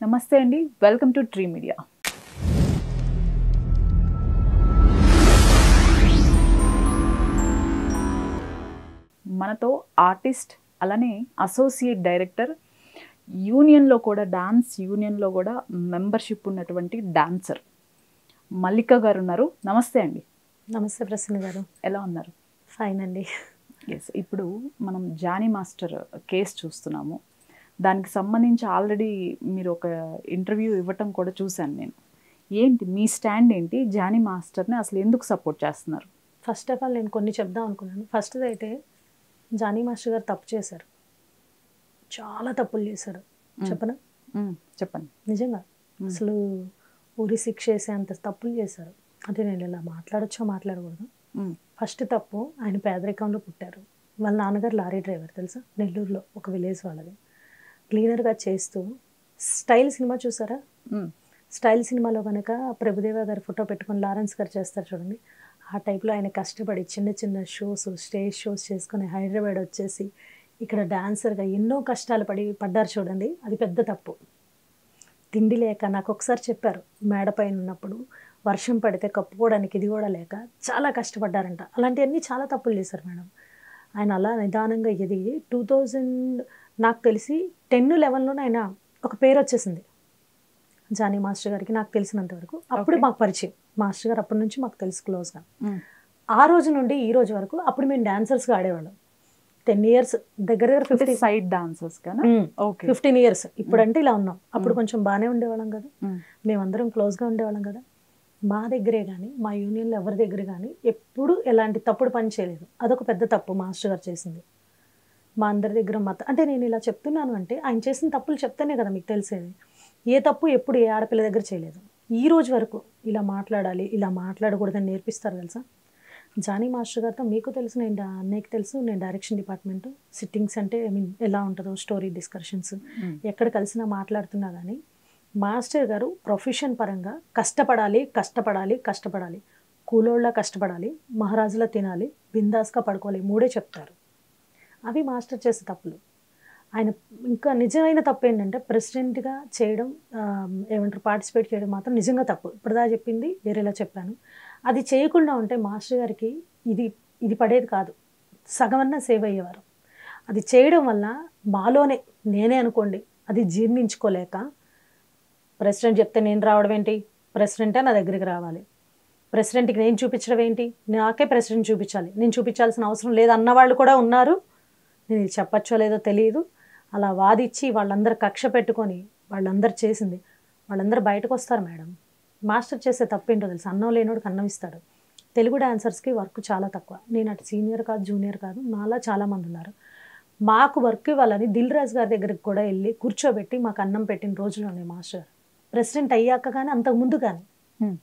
నమస్తే అండి welcome to tree media మనతో ఆర్టిస్ట్ అలానే అసోసియేట్ డైరెక్టర్ యూనియన్లో కూడా డాన్స్ యూనియన్లో కూడా మెంబర్షిప్ ఉన్నటువంటి డాన్సర్ మల్లిక గారు ఉన్నారు నమస్తే అండి నమస్తే ప్రసన్న గారు ఎలా ఉన్నారు ఫైన్ అండి ఎస్ ఇప్పుడు మనం జానీ మాస్టర్ కేసు చూస్తున్నాము దానికి సంబంధించి ఆల్రెడీ మీరు ఒక ఇంటర్వ్యూ ఇవ్వటం కూడా చూశాను నేను ఏంటి మీ స్టాండ్ ఏంటి జానీ మాస్టర్ని అసలు ఎందుకు సపోర్ట్ చేస్తున్నారు ఫస్ట్ ఆఫ్ ఆల్ నేను కొన్ని చెప్దాం అనుకున్నాను ఫస్ట్ అయితే జానీ మాస్టర్ గారు తప్పు చేశారు చాలా తప్పులు చేశారు చెప్పనా మ్మ్, చెప్పండి నిజంగా అసలు ఊరి శిక్ష వేసే అంత తప్పులు చేశారు అంటే నేను ఇలా మాట్లాడొచ్చో మాట్లాడకూడదు మ్మ్, ఫస్ట్ తప్పు ఆయన పేదరికంలో పుట్టారు వాళ్ళ నాన్నగారు లారీ డ్రైవర్ తెలుసా నెల్లూరులో ఒక విలేజ్ వాళ్ళది క్లీనర్గా చేస్తూ స్టైల్ సినిమా చూసారా మ్మ్, స్టైల్ సినిమాలో కనుక ప్రభుదేవ గారి ఫోటో పెట్టుకొని లారెన్స్ గారు చేస్తారు చూడండి ఆ టైప్లో ఆయన కష్టపడి చిన్న చిన్న షోస్ స్టేజ్ షోస్ చేసుకొని హైదరాబాద్ వచ్చేసి ఇక్కడ డాన్సర్గా ఎన్నో కష్టాలు పడి పడ్డారు చూడండి అది పెద్ద తప్పు తిండి లేక నాకు ఒకసారి చెప్పారు మేడ పైన ఉన్నప్పుడు వర్షం పడితే కప్పుకోవడానికి ఇది కూడా లేక చాలా కష్టపడ్డారంట అలాంటివన్నీ చాలా తప్పులు చేశారు మేడం ఆయన అలా నిదానంగా ఎదిగి టూ థౌజండ్ నాకు తెలిసి టెన్ లెవెన్లోనే ఆయన ఒక పేరు వచ్చేసింది జానీ మాస్టర్ గారికి నాకు తెలిసినంత వరకు అప్పుడు Okay. మాకు పరిచయం మాస్టర్ గారు అప్పటి నుంచి మాకు తెలుసు క్లోజ్గా మ్మ్, ఆ రోజు నుండి ఈ రోజు వరకు అప్పుడు మేము డాన్సర్స్గా ఆడేవాళ్ళం టెన్ ఇయర్స్ దగ్గర దగ్గర అంటే ఫిఫ్టీ సైడ్ డాన్సర్స్ కదా ఓకే ఫిఫ్టీన్ ఇయర్స్ ఇప్పుడంటే ఇలా ఉన్నాం అప్పుడు కొంచెం బాగానే ఉండేవాళ్ళం కదా మ్మ్, మేమందరం క్లోజ్గా ఉండేవాళ్ళం కదా మా దగ్గరే కానీ మా యూనియన్లో ఎవరి దగ్గర కానీ ఎప్పుడు ఎలాంటి తప్పుడు పని చేయలేదు అదొక పెద్ద తప్పు మాస్టర్ గారు చేసింది మా అందరి దగ్గర మత అంటే నేను ఇలా చెప్తున్నాను అంటే ఆయన చేసిన తప్పులు చెప్తేనే కదా మీకు తెలిసేది ఏ తప్పు ఎప్పుడు ఏ ఆడపిల్ల దగ్గర చేయలేదు ఈ రోజు వరకు ఇలా మాట్లాడాలి ఇలా మాట్లాడకూడదని నేర్పిస్తారు తెలుసా జానీ మాస్టర్ గారితో మీకు తెలుసు నేను డా- అన్నయ్యకి తెలుసు నేను డైరెక్షన్ డిపార్ట్మెంట్ సిట్టింగ్స్ అంటే ఐ మీన్ ఎలా ఉంటుందో స్టోరీ డిస్కషన్స్ మ్మ్, ఎక్కడ కలిసినా మాట్లాడుతున్నా కానీ మాస్టర్ గారు ప్రొఫెషన్ పరంగా కష్టపడాలి కష్టపడాలి కష్టపడాలి కూలోళ్ళ కష్టపడాలి మహారాజులా తినాలి బిందాస్గా పడుకోవాలి ఈ మూడే చెప్తారు అవి మాస్టర్ చేసే తప్పులు ఆయన ఇంకా నిజమైన తప్పు ఏంటంటే ప్రెసిడెంట్గా చేయడం ఆ, ఏమంటారు పార్టిసిపేట్ చేయడం మాత్రం నిజంగా తప్పు ఇప్పుడుదా చెప్పింది వేరేలా చెప్పాను అది చేయకుండా ఉంటే మాస్టర్ గారికి ఇది ఇది పడేది కాదు సగమన్నా సేవ్ అయ్యేవారు అది చేయడం వల్ల మాలోనే నేనే అనుకోండి అది జీర్ణించుకోలేక ప్రెసిడెంట్ చెప్తే నేను రావడం ఏంటి ప్రెసిడెంటే నా దగ్గరికి రావాలి ప్రెసిడెంట్కి నేను చూపించడం ఏంటి నాకే ప్రెసిడెంట్ చూపించాలి నేను చూపించాల్సిన అవసరం లేదు అన్నవాళ్ళు కూడా ఉన్నారు నేను ఇది చెప్పచ్చో లేదో తెలియదు అలా వాదిచ్చి వాళ్ళందరూ కక్ష పెట్టుకొని వాళ్ళందరూ చేసింది వాళ్ళందరూ బయటకు వస్తారు మేడం మాస్టర్ చేసే తప్పేంటో తెలుసు అన్నం లేనోడికి అన్నం ఇస్తాడు తెలుగు డాన్సర్స్కి వర్క్ చాలా తక్కువ నేను అటు సీనియర్ కాదు జూనియర్ కాదు నాలా చాలామంది ఉన్నారు మాకు వర్క్ ఇవ్వాలని దిల్ రాజు గారి దగ్గరికి కూడా వెళ్ళి కూర్చోబెట్టి మాకు అన్నం పెట్టిన రోజులు ఉన్నాయి మాస్టర్ ప్రెసిడెంట్ అయ్యాక కానీ అంతకు ముందు కానీ మ్మ్,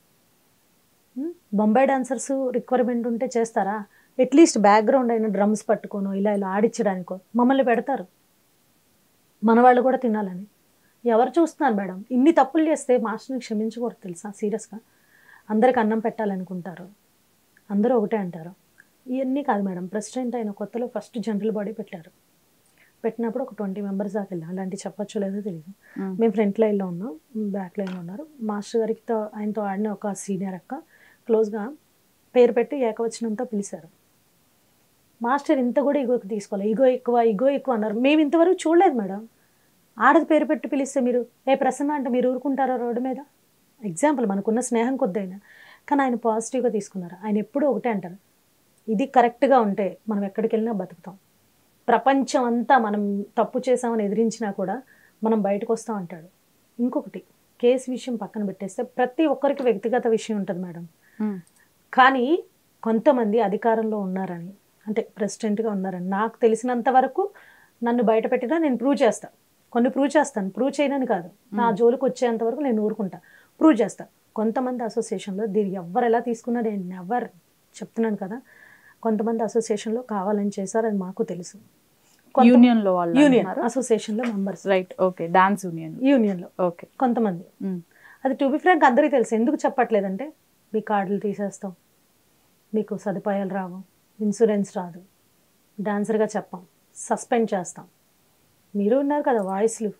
ఉమ్, బొంబాయి డాన్సర్స్ రిక్వైర్మెంట్ ఉంటే చేస్తారా అట్లీస్ట్ బ్యాక్గ్రౌండ్ అయిన డ్రమ్స్ పట్టుకోనో ఇలా ఇలా ఆడించడానికో మమ్మల్ని పెడతారు మన వాళ్ళు కూడా తినాలని ఎవరు చూస్తున్నారు మేడం ఇన్ని తప్పులు చేస్తే మాస్టర్ని క్షమించకూడదు తెలుసా సీరియస్గా అందరికి అన్నం పెట్టాలనుకుంటారు అందరూ ఒకటే అంటారు ఇవన్నీ కాదు మేడం ప్రెసిడెంట్ అయిన కొత్తలో ఫస్ట్ జనరల్ బాడీ పెట్టారు పెట్టినప్పుడు ఒక ట్వంటీ మెంబర్స్ దాకా వెళ్ళాం అలాంటి చెప్పచ్చో లేదో తెలియదు మ్మ్, మేము ఫ్రంట్ లైన్లో ఉన్నాం బ్యాక్ లైన్లో ఉన్నారు మాస్టర్ గారికి తో ఆయనతో ఆడిన ఒక సీనియర్ అక్క క్లోజ్గా పేరు పెట్టి ఏకవచనంతో పిలిచారు మాస్టర్ ఇంత కూడా ఇగోకి తీసుకోవాలి ఇగో ఎక్కువ ఇగో ఎక్కువ అన్నారు మేము ఇంతవరకు చూడలేదు మేడం ఆడది పేరు పెట్టి పిలిస్తే మీరు ఏ ప్రసన్న అంటే మీరు ఊరుకుంటారా రోడ్డు మీద ఎగ్జాంపుల్ మనకున్న స్నేహం కొద్దైనా కానీ ఆయన పాజిటివ్గా తీసుకున్నారు ఆయన ఎప్పుడూ ఒకటే అంటారు ఇది కరెక్ట్గా ఉంటే మనం ఎక్కడికి వెళ్ళినా బతుకుతాం ప్రపంచం అంతా మనం తప్పు చేసామని ఎదిరించినా కూడా మనం బయటకు వస్తాం అంటాడు ఇంకొకటి కేసు విషయం పక్కన పెట్టేస్తే ప్రతి ఒక్కరికి వ్యక్తిగత విషయం ఉంటుంది మేడం మ్మ్, కానీ కొంతమంది అధికారంలో ఉన్నారని అంటే ప్రెసిడెంట్గా ఉన్నారని నాకు తెలిసినంత వరకు నన్ను బయట పెట్టినా నేను ప్రూవ్ చేస్తా కొన్ని ప్రూవ్ చేస్తాను ప్రూవ్ చేయనని కాదు నా జోలికి వచ్చేంత వరకు నేను ఊరుకుంటా ప్రూవ్ చేస్తా కొంతమంది అసోసియేషన్లో దీన్ని ఎవరు ఎలా తీసుకున్నా నేను నెవర్ చెప్తున్నాను కదా కొంతమంది అసోసియేషన్లో కావాలని చేశారు అది మాకు తెలుసు కొంత- యూనియన్లో వాళ్ళు యూనియన్ అంటున్నారా? అసోసియేషన్లో members right okay dance union యూనియన్లో ఓకే కొంతమంది మ్మ్, అది టు బి ఫ్రాంక్ అందరికీ తెలుసు ఎందుకు చెప్పట్లేదంటే మీ కార్డులు తీసేస్తాం మీకు సదుపాయాలు రావు ఇన్సూరెన్స్ రాదు డాన్సర్గా చెప్పాం సస్పెండ్ చేస్తాం మీరు ఉన్నారు కదా వాయిస్లు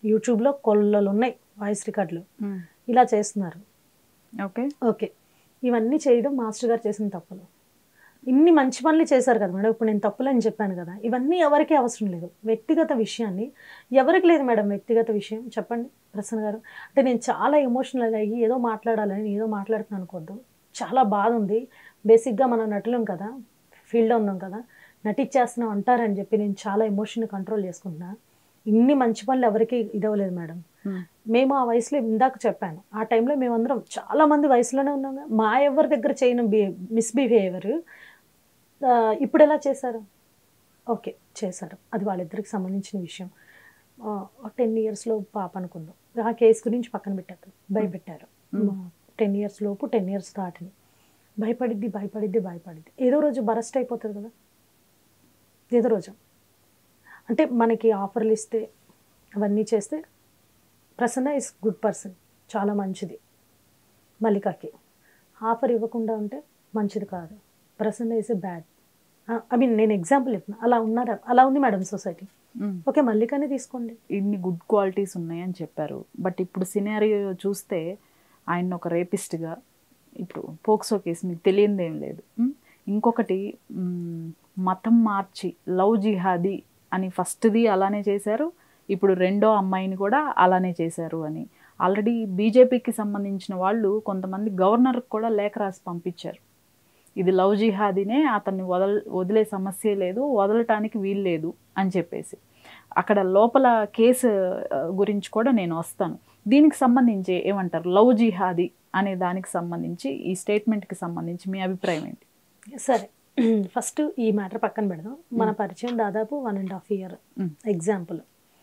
యూట్యూబ్లో కొల్లలు ఉన్నాయి వాయిస్ రికార్డులు ఇలా చేస్తున్నారు ఓకే ఓకే ఇవన్నీ చేయడం మాస్టర్ గారు చేసిన తప్పులు ఇన్ని మంచి పనులు చేశారు కదా మేడం ఇప్పుడు నేను తప్పులు అని చెప్పాను కదా ఇవన్నీ ఎవరికీ అవసరం లేదు వ్యక్తిగత విషయాన్ని ఎవరికి లేదు మేడం వ్యక్తిగత విషయం చెప్పండి ప్రసన్న గారు అంటే నేను చాలా ఎమోషనల్ అయ్యి ఏదో మాట్లాడాలని ఏదో మాట్లాడుతున్నాను అనుకోవద్దు చాలా బాధ ఉంది బేసిక్గా మనం నటులం కదా ఫీల్డ్లో ఉన్నాం కదా నటించేస్తున్నాం అంటారని చెప్పి నేను చాలా ఎమోషన్ కంట్రోల్ చేసుకుంటున్నా ఇన్ని మంచి పనులు ఎవరికి ఇదవలేదు మేడం మేము ఆ వయసులో ఇందాక చెప్పాను ఆ టైంలో మేమందరం చాలా మంది వయసులోనే ఉన్నాం కదా. మా ఎవరి దగ్గర చేయని బి మిస్బిహేవియర్ ఇప్పుడు ఎలా చేశారు ఓకే చేశారు అది వాళ్ళిద్దరికి సంబంధించిన విషయం టెన్ ఇయర్స్లో పాప అనుకుందాం ఆ కేసు గురించి పక్కన పెట్టారు భయపెట్టారు Hmm. టెన్ ఇయర్స్ లోపు టెన్ ఇయర్స్ దాటిని భయపడిద్ది భయపడిద్ది భయపడిద్ది ఏదో రోజు బరస్ట్ అయిపోతుంది కదా ఏదో రోజు అంటే మనకి ఆఫర్లు ఇస్తే అవన్నీ చేస్తే ప్రసన్న ఇస్ గుడ్ పర్సన్ చాలా మంచిది మల్లికాకి ఆఫర్ ఇవ్వకుండా ఉంటే మంచిది కాదు Prasanna is a bad I mean నేను ఎగ్జాంపుల్ చెప్తున్నా అలా ఉన్నారా అలా ఉంది మేడం సొసైటీ ఓకే మల్లికానే తీసుకోండి ఇన్ని గుడ్ క్వాలిటీస్ ఉన్నాయని చెప్పారు బట్ ఇప్పుడు సినారియో చూస్తే ఆయన ఒక రేపిస్ట్గా ఇప్పుడు పోక్సో కేసు మీకు తెలియంది ఏం లేదు ఉమ్, ఇంకొకటి ఉమ్, మతం మార్చి లవ్ జిహాదీ అని ఫస్ట్ది అలానే చేశారు ఇప్పుడు రెండో అమ్మాయిని కూడా అలానే చేశారు అని ఆల్రెడీ బీజేపీకి సంబంధించిన వాళ్ళు కొంతమంది గవర్నర్కి కూడా లేఖ రాసి పంపించారు ఇది లవ్ జిహాదీనే అతన్ని వదల వదిలే సమస్య లేదు వదలటానికి వీలు లేదు అని చెప్పేసి అక్కడ లోపల కేసు ఆ, గురించి కూడా నేను వస్తాను దీనికి సంబంధించి ఏమంటారు లవ్ జిహాదీ అనే దానికి సంబంధించి ఈ స్టేట్మెంట్కి సంబంధించి మీ అభిప్రాయం ఏంటి సరే ఫస్ట్ ఈ మ్యాటర్ పక్కన పెడదాం మన పరిచయం దాదాపు one and half year Mm. Example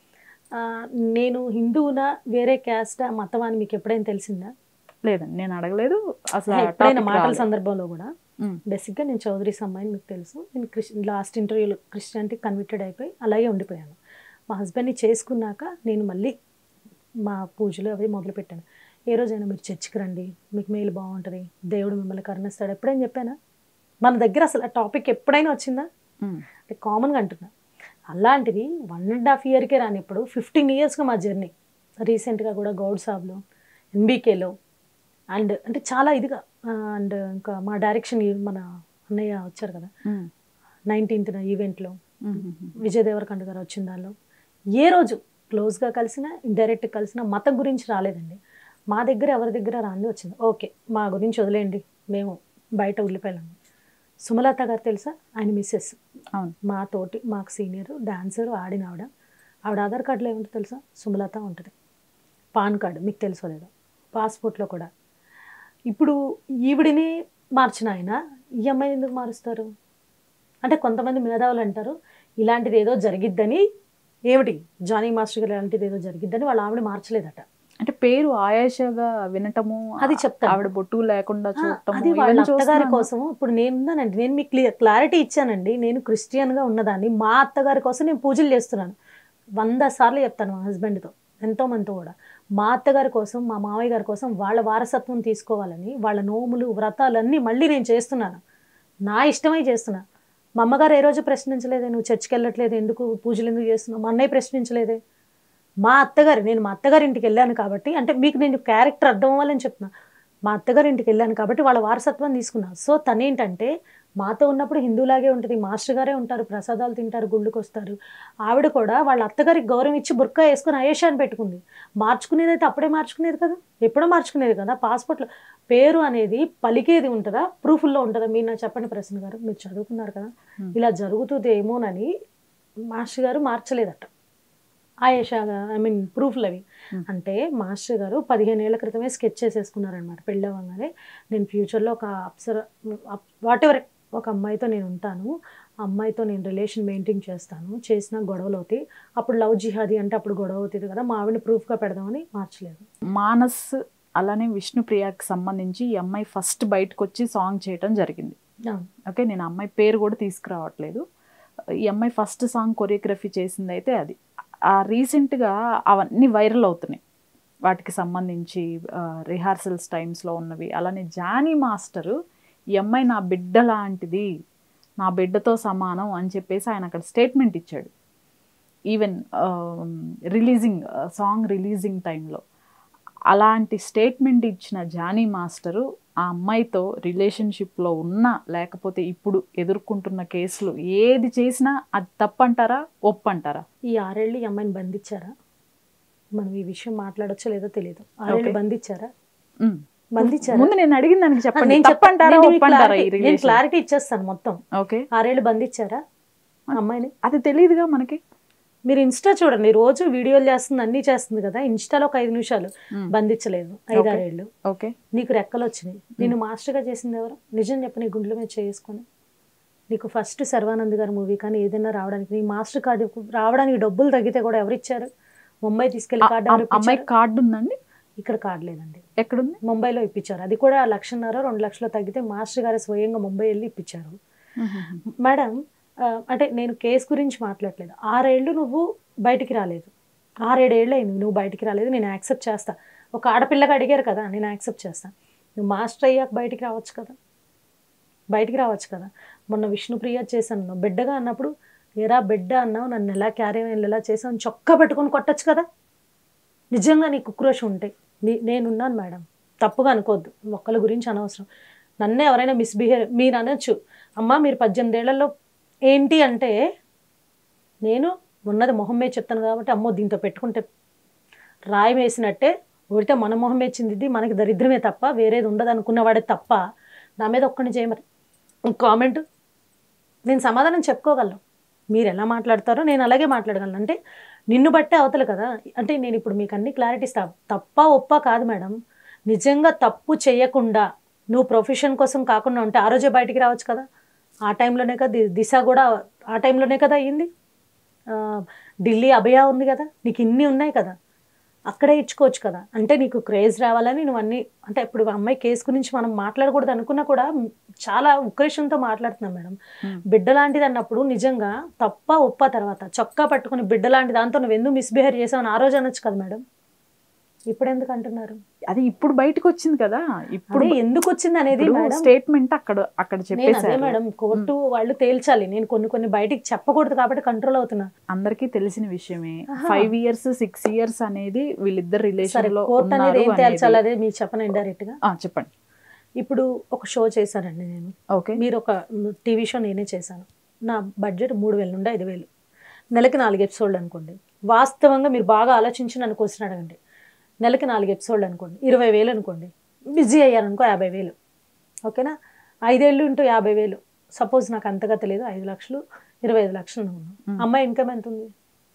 నేను హిందువునా వేరే క్యాస్ట్ మతం అని మీకు ఎప్పుడైనా తెలిసిందా లేదండి నేను అడగలేదు అసలు ఆ ఎప్పుడైనా topic మాటల రాలేదు. సందర్భంలో కూడా ఉమ్, బేసిక్గా నేను చౌదరీస్ అమ్మాయిని మీకు తెలుసు నేను క్రిస్ లాస్ట్ ఇంటర్వ్యూలో క్రిస్టియానిటీ కన్విటెడ్ అయిపోయి అలాగే ఉండిపోయాను మా హస్బెండ్ని చేసుకున్నాక నేను మళ్ళీ మా పూజలు అవి మొదలుపెట్టాను ఏ రోజైనా మీరు చర్చికి రండి మీకు మేలు బాగుంటుంది దేవుడు మిమ్మల్ని కరుణిస్తాడు ఎప్పుడైనా చెప్పానా మన దగ్గర అసలు ఆ టాపిక్ ఎప్పుడైనా వచ్చిందా ఉమ్, అంటే కామన్గా అంటున్నా అలాంటిది వన్ అండ్ హాఫ్ ఇయర్కే రాని ఇప్పుడు ఫిఫ్టీన్ ఇయర్స్గా మా జర్నీ రీసెంట్గా కూడా గౌడ్ సాబ్లో ఎన్బీకేలో అండ్ అంటే చాలా ఇదిగా అండ్ ఇంకా మా డైరెక్షన్ మన అన్నయ్య వచ్చారు కదా ఉమ్, నైన్టీన్త్ ఈవెంట్లో ఉమ్, ఉమ్, విజయ్ దేవరకొండ గారు వచ్చిన దానిలో ఏ రోజు క్లోజ్గా కలిసినా ఇండైరెక్ట్ కలిసినా మతం గురించి రాలేదండి మా దగ్గర ఎవరి దగ్గర రాంది వచ్చింది ఓకే మా గురించి వదిలేయండి మేము బయట ఉల్లిపాయలండి సుమలత గారు తెలుసా ఆయన మిస్సెస్ అవును మా తోటి మాకు సీనియర్ డాన్సర్ ఆడిన ఆవిడ ఆవిడ ఆధార్ కార్డులో ఏముంటుంది తెలుసా సుమలత ఉంటుంది పాన్ కార్డు మీకు తెలుసో లేదో పాస్పోర్ట్లో కూడా ఇప్పుడు ఈవిడిని మార్చిన ఆయన ఈ అమ్మాయి ఎందుకు మారుస్తారు అంటే కొంతమంది మేధావులు అంటారు ఇలాంటిది ఏదో జరిగిద్దని ఏమిటి జానీ మాస్టర్ గారు ఇలాంటిది ఏదో జరిగిద్దని వాళ్ళ ఆవిడ మార్చలేదట అంటే పేరు ఆయాషగా వినటము అది చెప్తాను. ఆవిడ బొట్టు లేకుండా ఆ, చూడటము అది వాళ్ళ ఇవన్నీ అత్తగారి చూస్తున్నాను. కోసం ఇప్పుడు నేను ఉన్నానండి నేను మీకు క్లియర్ క్లారిటీ ఇచ్చానండి నేను క్రిస్టియన్గా ఉన్నదాన్ని మా అత్తగారి కోసం నేను పూజలు చేస్తున్నాను వంద సార్లు చెప్తాను మా హస్బెండ్తో ఎంతో మందితో కూడా మా అత్తగారి కోసం మా మామయ్య గారి కోసం వాళ్ళ వారసత్వం తీసుకోవాలని వాళ్ళ నోములు వ్రతాలన్నీ మళ్ళీ నేను చేస్తున్నాను నా ఇష్టమై చేస్తున్నా మా అమ్మగారు ఏ రోజు ప్రశ్నించలేదే నువ్వు చర్చికి వెళ్ళట్లేదు ఎందుకు పూజలు ఎందుకు చేస్తున్నావు మా అన్నయ్య ప్రశ్నించలేదే మా అత్తగారు నేను మా అత్తగారి ఇంటికి వెళ్ళాను కాబట్టి అంటే మీకు నేను క్యారెక్టర్ అర్థం అవ్వాలని చెప్తున్నా మా అత్తగారి ఇంటికి వెళ్ళాను కాబట్టి వాళ్ళ వారసత్వం తీసుకున్నా సో తనేంటంటే మాతో ఉన్నప్పుడు హిందూలాగే ఉంటుంది మాస్టర్ గారే ఉంటారు ప్రసాదాలు తింటారు గుళ్ళకి వస్తారు ఆవిడ కూడా వాళ్ళ అత్తగారికి గౌరవం ఇచ్చి బుర్కా వేసుకుని అయేషాన్ని పెట్టుకుంది మార్చుకునేది అయితే అప్పుడే మార్చుకునేది కదా ఎప్పుడో మార్చుకునేది కదా పాస్పోర్ట్లో పేరు అనేది పలికేది ఉంటుందా ప్రూఫ్లో ఉంటుందా మీరు నాకు చెప్పండి ప్రశ్న గారు మీరు చదువుకున్నారు కదా Hmm. ఇలా జరుగుతుందేమోనని మాస్టర్ గారు మార్చలేదట ఆయేషా ఐ మీన్ ప్రూఫ్లు అవి Hmm. అంటే మాస్టర్ గారు పదిహేను ఏళ్ల క్రితమే స్కెచ్ చేసేసుకున్నారనమాట పెళ్ళవగానే నేను ఫ్యూచర్లో ఒక అప్సర వాట్ ఎవర్ ఒక అమ్మాయితో నేను ఉంటాను ఆ అమ్మాయితో నేను రిలేషన్ మెయింటైన్ చేస్తాను చేసిన గొడవలు అవుతాయి అప్పుడు లవ్ జిహాదీ అంటే అప్పుడు గొడవ అవుతుంది కదా మా ఆవిడని ప్రూఫ్గా పెడదామని మార్చలేదు మానస్ అలానే విష్ణుప్రియకి సంబంధించి ఈ అమ్మాయి ఫస్ట్ బయటకు వచ్చి సాంగ్ చేయటం జరిగింది అవును. ఓకే నేను అమ్మాయి పేరు కూడా తీసుకురావట్లేదు ఈ అమ్మాయి ఫస్ట్ సాంగ్ కొరియోగ్రఫీ చేసింది అయితే అది ఆ రీసెంట్గా అవన్నీ వైరల్ అవుతున్నాయి వాటికి సంబంధించి రిహార్సల్స్ టైమ్స్లో ఉన్నవి అలానే జానీ మాస్టరు ఈ అమ్మాయి నా బిడ్డ లాంటిది నా బిడ్డతో సమానం అని చెప్పేసి ఆయన అక్కడ స్టేట్మెంట్ ఇచ్చాడు ఈవెన్ రిలీజింగ్ సాంగ్ రిలీజింగ్ టైంలో అలాంటి స్టేట్మెంట్ ఇచ్చిన జానీ మాస్టరు ఆ అమ్మాయితో రిలేషన్షిప్లో ఉన్నా లేకపోతే ఇప్పుడు ఎదుర్కొంటున్న కేసులు ఏది చేసినా అది తప్పంటారా ఒప్పంటారా ఈ ఆరేళ్ళు ఈ అమ్మాయిని బంధించారా మనం ఈ విషయం మాట్లాడొచ్చో లేదో తెలియదు ఆరేళ్ళు Okay. బంధించారా ఉమ్. బంధించారా ముందు నేను అడిగిన దానికి చెప్పండి నేను చెప్తా- తప్పంటారా నేను మీకు ఒప్పంటారా ఈ clarity- నేను రిలేషన్ క్లారిటీ ఇచ్చేస్తాను మొత్తం ఓకే ఆరేళ్ళు బంధించారా ఆ అమ్మాయిని అది తెలియదుగా మనకి మీరు ఇన్స్టా చూడండి రోజు వీడియోలు చేస్తుంది అన్ని చేస్తుంది కదా ఇన్స్టాలో ఒక ఐదు నిమిషాలు మ్మ్. బంధించలేదు ఐదారేళ్ళు ఓకే నీకు రెక్కలు వచ్చినాయి నేను మాస్టర్గా చేసింది ఎవరు నిజం చెప్పి నీ గుండెల మీద చేసుకొని నీకు ఫస్ట్ సర్వానంద్ గారి మూవీ కానీ ఏదైనా రావడానికి నీ మాస్టర్ కార్డు రావడానికి డబ్బులు తగ్గితే కూడా ఎవరు ఇచ్చారు ముంబై తీసుకెళ్లి ఆ- కార్డు ఆ- ఎవరు అమ్మాయి ఇప్పించారు? కార్డు ఉందండి ఇక్కడ కార్డు లేదండి ఎక్కడుంది ముంబైలో ఇప్పించారు అది కూడా లక్షన్నర రెండు లక్షలు తగ్గితే మాస్టర్ గారు స్వయంగా ముంబై వెళ్ళి ఇప్పించారు మేడం ఆ, అంటే నేను కేసు గురించి మాట్లాడలేదు ఆరేళ్ళు నువ్వు బయటికి రాలేదు ఆరేడేళ్ళు అయింది నువ్వు బయటికి రాలేదు నేను యాక్సెప్ట్ చేస్తా ఒక ఆడపిల్లగా అడిగారు కదా నేను యాక్సెప్ట్ చేస్తా నువ్వు మాస్టర్ అయ్యాక బయటికి రావచ్చు కదా బయటికి రావచ్చు కదా మొన్న విష్ణుప్రియ చేశాను నువ్వు బిడ్డగా అన్నప్పుడు ఎరా బిడ్డ అన్నావు నన్ను ఎలా క్యారీ ఎలా చేసావు చొక్కా పెట్టుకొని కొట్టచ్చు కదా నిజంగా నీకు ఉక్రోషం ఉంటాయి నీ నేనున్నాను మేడం తప్పుగా అనుకోవద్దు ఒక్కళ్ళ గురించి అనవసరం నన్నే ఎవరైనా మిస్బిహేవ్ మీరు అనొచ్చు అమ్మా మీరు పద్దెనిమిది ఏళ్లలో ఏంటి అంటే నేను ఉన్నది మొహం మీద చెప్తాను కాబట్టి అమ్మో దీంతో పెట్టుకుంటే రాయి వేసినట్టే ఉడితే మన మొహం వేసింది ఇది మనకి దరిద్రమే తప్ప వేరేది ఉండదు అనుకున్నవాడే తప్ప నా మీద ఒక్కడిని చేయమని కామెంట్ నేను సమాధానం చెప్పుకోగలను మీరు ఎలా మాట్లాడతారో నేను అలాగే మాట్లాడగలను అంటే నిన్ను బట్టే అవతల కదా అంటే నేను ఇప్పుడు మీకు అన్ని క్లారిటీ ఇస్తా తప్ప ఒప్ప కాదు మేడం నిజంగా తప్పు చేయకుండా నువ్వు ప్రొఫెషన్ కోసం కాకుండా ఉంటే ఆ రోజే బయటికి రావచ్చు కదా ఆ టైంలోనే కదా ది- దిశ కూడా ఆ టైంలోనే కదా అయ్యింది ఆ, ఢిల్లీ అభయ ఉంది కదా నీకు ఇన్ని ఉన్నాయి కదా అక్కడే ఇచ్చుకోవచ్చు కదా అంటే నీకు క్రేజ్ రావాలని నువ్వు అన్ని అంటే ఇప్పుడు ఆ అమ్మాయి కేసు గురించి మనం మాట్లాడకూడదు అనుకున్నా కూడా చాలా ఉక్రేషంతో మాట్లాడుతున్నాం మేడం Hmm. బిడ్డ లాంటిది అన్నప్పుడు నిజంగా తప్ప ఒప్ప తర్వాత చొక్కా పట్టుకుని బిడ్డ లాంటి దాంతో నువ్వు ఎందుకు మిస్బిహేవ్ చేసావు ఆ రోజు అనొచ్చు కదా మేడం ఇప్పుడు ఎందుకు అంటున్నారు అది ఇప్పుడు బయటకు వచ్చింది కదా ఇప్పుడు అదే ఎందుకు వచ్చింది అనేది మేడం స్టేట్మెంట్ అక్కడ అక్కడ నేను అదే చెప్పేశారు మేడం కోర్టు వాళ్ళు తేల్చాలి నేను కొన్ని కొన్ని బయటికి చెప్పకూడదు కాబట్టి కంట్రోల్ అవుతున్నా అందరికీ తెలిసిన విషయమే ఆహా. ఫైవ్ ఇయర్స్ సిక్స్ ఇయర్స్ అనేది వీళ్ళిద్దరు సరే రిలేషన్ లో కోర్టు అనేది ఉన్నారు ఏం అనేది. తేల్చాలి అదే మీకు చెప్పను ఇండైరెక్ట్ గా ఆ, చెప్పండి ఇప్పుడు ఒక షో చేశానండి నేను ఓకే మీరు ఒక టీవీ షో నేనే చేశాను నా బడ్జెట్ మూడు వేల నుండి ఐదు వేలు నెలకి నాలుగు ఎపిసోడ్లు అనుకోండి వాస్తవంగా మీరు బాగా ఆలోచించి నన్ను క్వశ్చన్ అడగండి నెలకి నాలుగు ఎపిసోడ్లు అనుకోండి ఇరవై వేలు అనుకోండి బిజీ అయ్యారనుకో యాభై వేలు ఓకేనా ఐదేళ్ళు ఇంటూ యాభై వేలు సపోజ్ నాకు అంతగా తెలియదు ఐదు లక్షలు ఇరవై ఐదు లక్షలు ఉన్నాను మ్మ్. అమ్మాయి ఇన్కమ్ ఎంత ఉంది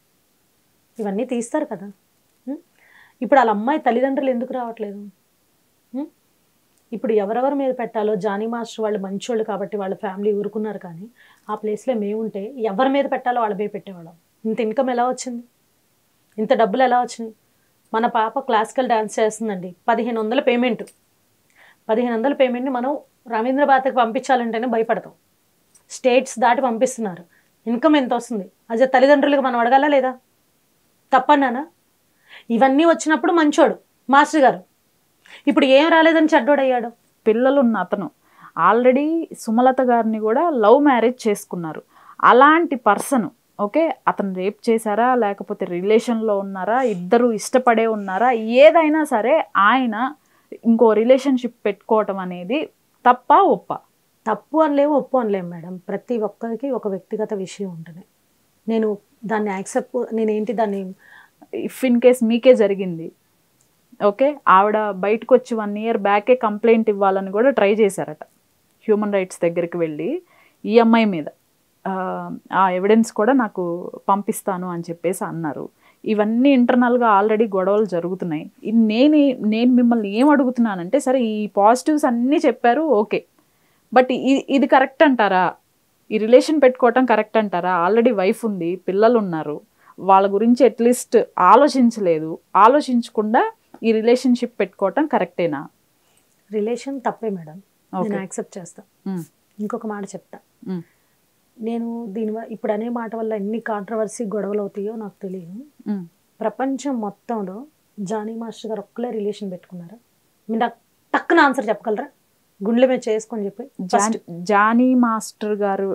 ఇవన్నీ తీస్తారు కదా ఉం? ఇప్పుడు వాళ్ళ అమ్మాయి తల్లిదండ్రులు ఎందుకు రావట్లేదు ఉం? ఇప్పుడు ఎవరెవరి మీద పెట్టాలో జానీ మాస్టర్ వాళ్ళు మంచోళ్ళు కాబట్టి వాళ్ళ ఫ్యామిలీ ఊరుకున్నారు కానీ ఆ ప్లేస్లో మేముంటే ఎవరి మీద పెట్టాలో వాళ్ళ మీద పెట్టేవాళ్ళం ఇంత ఇన్కమ్ ఎలా వచ్చింది ఇంత డబ్బులు ఎలా వచ్చినాయి మన పాప క్లాసికల్ డాన్స్ చేస్తుందండి పదిహేను వందల పేమెంట్ పదిహేను వందల పేమెంట్ని మనం రవీంద్ర భారతికి పంపించాలంటేనే భయపడతాం స్టేట్స్ దాటి పంపిస్తున్నారు ఇన్కమ్ ఎంత వస్తుంది అదే తల్లిదండ్రులకు మనం అడగాలా లేదా తప్పన్నానా ఇవన్నీ వచ్చినప్పుడు మంచోడు మాస్టర్ గారు ఇప్పుడు ఏం రాలేదని చెడ్డోడయ్యాడు పిల్లలు ఉన్న అతను ఆల్రెడీ సుమలత గారిని కూడా లవ్ మ్యారేజ్ చేసుకున్నారు అలాంటి పర్సన్ ఓకే అతను రేప్ చేశారా లేకపోతే రిలేషన్లో ఉన్నారా ఇద్దరు ఇష్టపడే ఉన్నారా ఏదైనా సరే ఆయన ఇంకో రిలేషన్షిప్ పెట్టుకోవటం అనేది తప్ప ఒప్ప తప్పు అనలేము ఒప్పు అనలేము మేడం ప్రతి ఒక్కరికి ఒక వ్యక్తిగత విషయం ఉంటుంది నేను దాన్ని యాక్సెప్ట్ నేనేంటి దాన్ని ఇఫ్ ఇన్ కేస్ మీకే జరిగింది ఓకే ఆవిడ బయటకు వచ్చి వన్ ఇయర్ బ్యాకే కంప్లైంట్ ఇవ్వాలని కూడా ట్రై చేశారట హ్యూమన్ రైట్స్ దగ్గరికి వెళ్ళి ఈఎంఐ మీద ఆ, ఆ ఎవిడెన్స్ కూడా నాకు పంపిస్తాను అని చెప్పేసి అన్నారు ఇవన్నీ ఇంటర్నల్గా ఆల్రెడీ గొడవలు జరుగుతున్నాయి ఇ- నేను నేను మిమ్మల్ని ఏం అడుగుతున్నానంటే సరే ఈ పాజిటివ్స్ అన్నీ చెప్పారు ఓకే బట్ ఇది ఇది కరెక్ట్ అంటారా ఈ రిలేషన్ పెట్టుకోవటం కరెక్ట్ అంటారా ఆల్రెడీ వైఫ్ ఉంది పిల్లలు ఉన్నారు వాళ్ళ గురించి అట్లీస్ట్ ఆలోచించలేదు ఆలోచించకుండా ఈ రిలేషన్షిప్ పెట్టుకోవటం కరెక్టేనా రిలేషన్ తప్పే మేడం నేను ఓకే యాక్సెప్ట్ చేస్తా ఉమ్, ఇంకొక మాట చెప్తా ఉమ్, నేను దీని వ- ఇప్పుడు అనే మాట వల్ల ఎన్ని కాంట్రవర్సీ గొడవలు అవుతాయో నాకు తెలియదు ఉమ్. ప్రపంచం మొత్తంలో జానీ మాస్టర్ గారు ఒక్కలే రిలేషన్ పెట్టుకున్నారా మీరు నాకు టక్కున ఆన్సర్ చెప్పగలరా గుండెల మీద చేసుకొని చెప్పి జాన్ జానీ మాస్టర్ గారు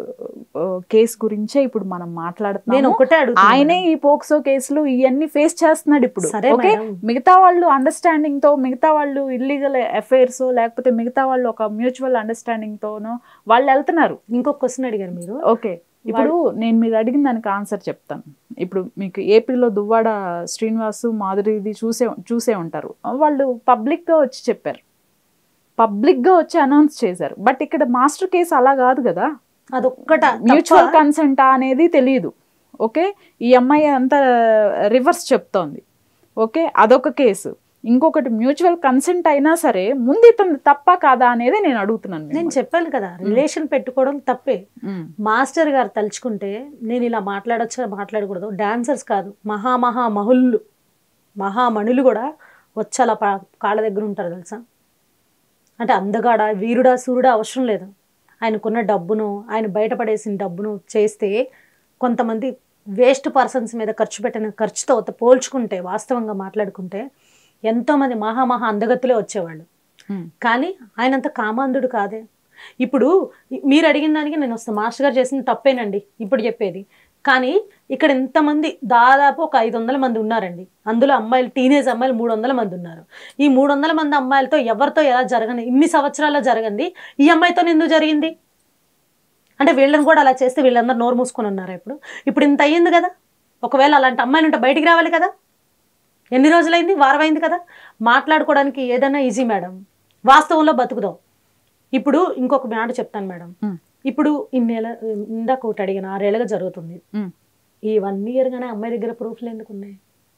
కేసు గురించే ఇప్పుడు మనం నేను మాట్లాడుతున్నాము ఒకటే అడుగుతున్నా ఆయనే మేడం. ఈ పోక్సో కేసులు ఇవన్నీ ఫేస్ చేస్తున్నాడు ఇప్పుడు సరే ఓకే మేడం. మిగతా వాళ్ళు అండర్స్టాండింగ్ తో మిగతా వాళ్ళు ఇల్లీగల్ అఫైర్స్ లేకపోతే మిగతా వాళ్ళు ఒక మ్యూచువల్ అండర్స్టాండింగ్ తోనో వాళ్ళు వెళ్తున్నారు ఇంకొక క్వశ్చన్ అడిగారు మీరు ఓకే ఇప్పుడు నేను మీరు అడిగిన దానికి ఆన్సర్ చెప్తాను ఇప్పుడు మీకు ఏపీలో దువ్వాడ శ్రీనివాసు మాధురిది చూసే చూసే ఉంటారు వాళ్ళు పబ్లిక్గా వచ్చి చెప్పారు పబ్లిక్గా వచ్చి అనౌన్స్ చేశారు బట్ ఇక్కడ మాస్టర్ కేసు అలా కాదు కదా అదొక్కట మ్యూచువల్ కన్సెంట్ అనేది తెలియదు ఓకే ఈ అమ్మాయి అంతా రివర్స్ చెప్తోంది ఓకే అదొక కేసు ఇంకొకటి మ్యూచువల్ కన్సెంట్ అయినా సరే ముందు ఇతను తప్ప కాదా అనేది నేను అడుగుతున్నాను నేను మిమ్మల్ని. చెప్పాను కదా రిలేషన్ పెట్టుకోవడం తప్పే ఉమ్, మాస్టర్ గారు తలుచుకుంటే నేను ఇలా మాట్లాడొచ్చా మాట్లాడకూడదు డాన్సర్స్ కాదు మహా మహా మహుళ్ళు మహామణులు కూడా వచ్చి అలా పా- కాళ్ళ దగ్గర ఉంటారు తెలుసా అంటే అందగాడ వీరుడా సూర్యుడా అవసరం లేదు ఆయనకున్న డబ్బును ఆయన బయటపడేసిన డబ్బును చేస్తే కొంతమంది వేస్ట్ పర్సన్స్ మీద ఖర్చు పెట్టిన ఖర్చుతో పోల్చుకుంటే వాస్తవంగా మాట్లాడుకుంటే ఎంతోమంది మహా మహా అందగత్తులే వచ్చేవాళ్ళు ఉమ్, కానీ ఆయనంత కామాంధుడు కాదే ఇప్పుడు మీరు అడిగిన దానికి నేను వస్తాను మాస్టర్ గారు చేసిన తప్పేనండి ఇప్పుడు చెప్పేది కానీ ఇక్కడ ఇంతమంది దాదాపు ఒక ఐదు వందల మంది ఉన్నారండి అందులో అమ్మాయిలు టీనేజ్ అమ్మాయిలు మూడు వందల మంది ఉన్నారు ఈ మూడు వందల మంది అమ్మాయిలతో ఎవరితో ఎలా జరగని ఇన్ని సంవత్సరాల్లో జరగంది ఈ అమ్మాయితో ఎందుకు జరిగింది అంటే వీళ్ళని కూడా అలా చేస్తే వీళ్ళందరూ నోరు మూసుకొని ఉన్నారు ఇప్పుడు ఇప్పుడు ఇంత అయ్యింది కదా ఒకవేళ అలాంటి అమ్మాయిలు ఉంటే బయటికి రావాలి కదా ఎన్ని రోజులైంది వారం అయింది కదా మాట్లాడుకోవడానికి ఏదైనా ఈజీ మేడం వాస్తవంలో బతుకుదాం ఇప్పుడు ఇంకొక మాట చెప్తాను మేడం ఉమ్, ఇప్పుడు ఇన్నేళ్ళ ఇందాక ఒకటి అడిగిన ఆరేళ్ళగా జరుగుతుంది ఉమ్. ఈ వన్ ఇయర్గానే అమ్మాయి దగ్గర ప్రూఫ్లు ఎందుకు ఉన్నాయి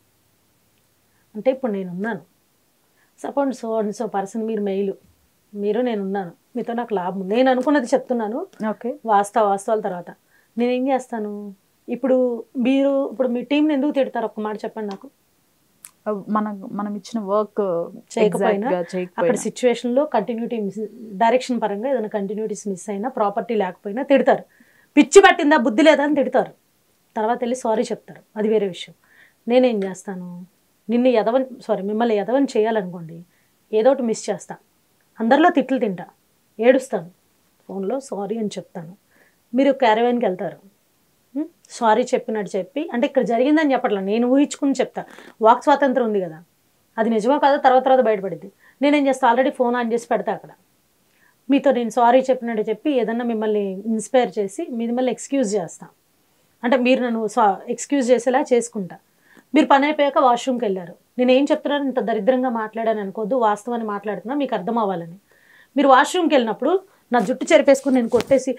అంటే ఇప్పుడు నేను ఉన్నాను suppose so and so person మీరు మెయిల్ మీరు నేను ఉన్నాను మీతో నాకు లాభం నేను అనుకున్నది చెప్తున్నాను ఓకే వాస్తవ వాస్తవాల తర్వాత నేను ఏం చేస్తాను ఇప్పుడు మీరు ఇప్పుడు మీ టీంని ఎందుకు తిడతారు ఒక్క మాట చెప్పండి నాకు మన మనం ఇచ్చిన వర్క్ చేయకపోయినా అక్కడ చేయకపోయినా సిచ్యువేషన్ లో కంటిన్యూటీ మిస్ డైరెక్షన్ పరంగా ఏదైనా కంటిన్యూటీస్ మిస్ అయినా ప్రాపర్టీ లేకపోయినా తిడతారు పిచ్చి పట్టిందా బుద్ధి లేదా అని తిడతారు తర్వాత వెళ్ళి సారీ చెప్తారు అది వేరే విషయం నేనేం చేస్తాను నిన్ను ఎదవని సారీ మిమ్మల్ని ఎదవని చేయాలనుకోండి ఏదో ఒకటి మిస్ చేస్తా అందరిలో తిట్లు తింటా ఏడుస్తాను ఫోన్లో సారీ అని చెప్తాను మీరు క్యారవాన్కి వెళ్తారు సారీ చెప్పినట్టు చెప్పి అంటే ఇక్కడ జరిగిందని చెప్పట్లా నేను ఊహించుకుని చెప్తా వాక్ స్వాతంత్రం ఉంది కదా అది నిజమో కాదో తర్వాత తర్వాత బయటపడింది నేనేం చేస్తా ఆల్రెడీ ఫోన్ ఆన్ చేసి పెడతా అక్కడ మీతో నేను సారీ చెప్పినట్టు చెప్పి ఏదన్నా మిమ్మల్ని ఇన్స్పైర్ చేసి మిమ్మల్ని ఎక్స్క్యూజ్ చేస్తా అంటే మీరు నన్ను సా ఎక్స్క్యూజ్ చేసేలా చేసుకుంటా మీరు పని అయిపోయాక వాష్రూమ్కి వెళ్ళారు నేను ఏం చెప్తున్నాను ఇంత దరిద్రంగా మాట్లాడాను అనుకోవద్దు వాస్తవాన్ని మాట్లాడుతున్నా మీకు అర్థం అవ్వాలని మీరు వాష్రూమ్కి వెళ్ళినప్పుడు నా జుట్టు చెరిపేసుకుని నేను కొట్టేసి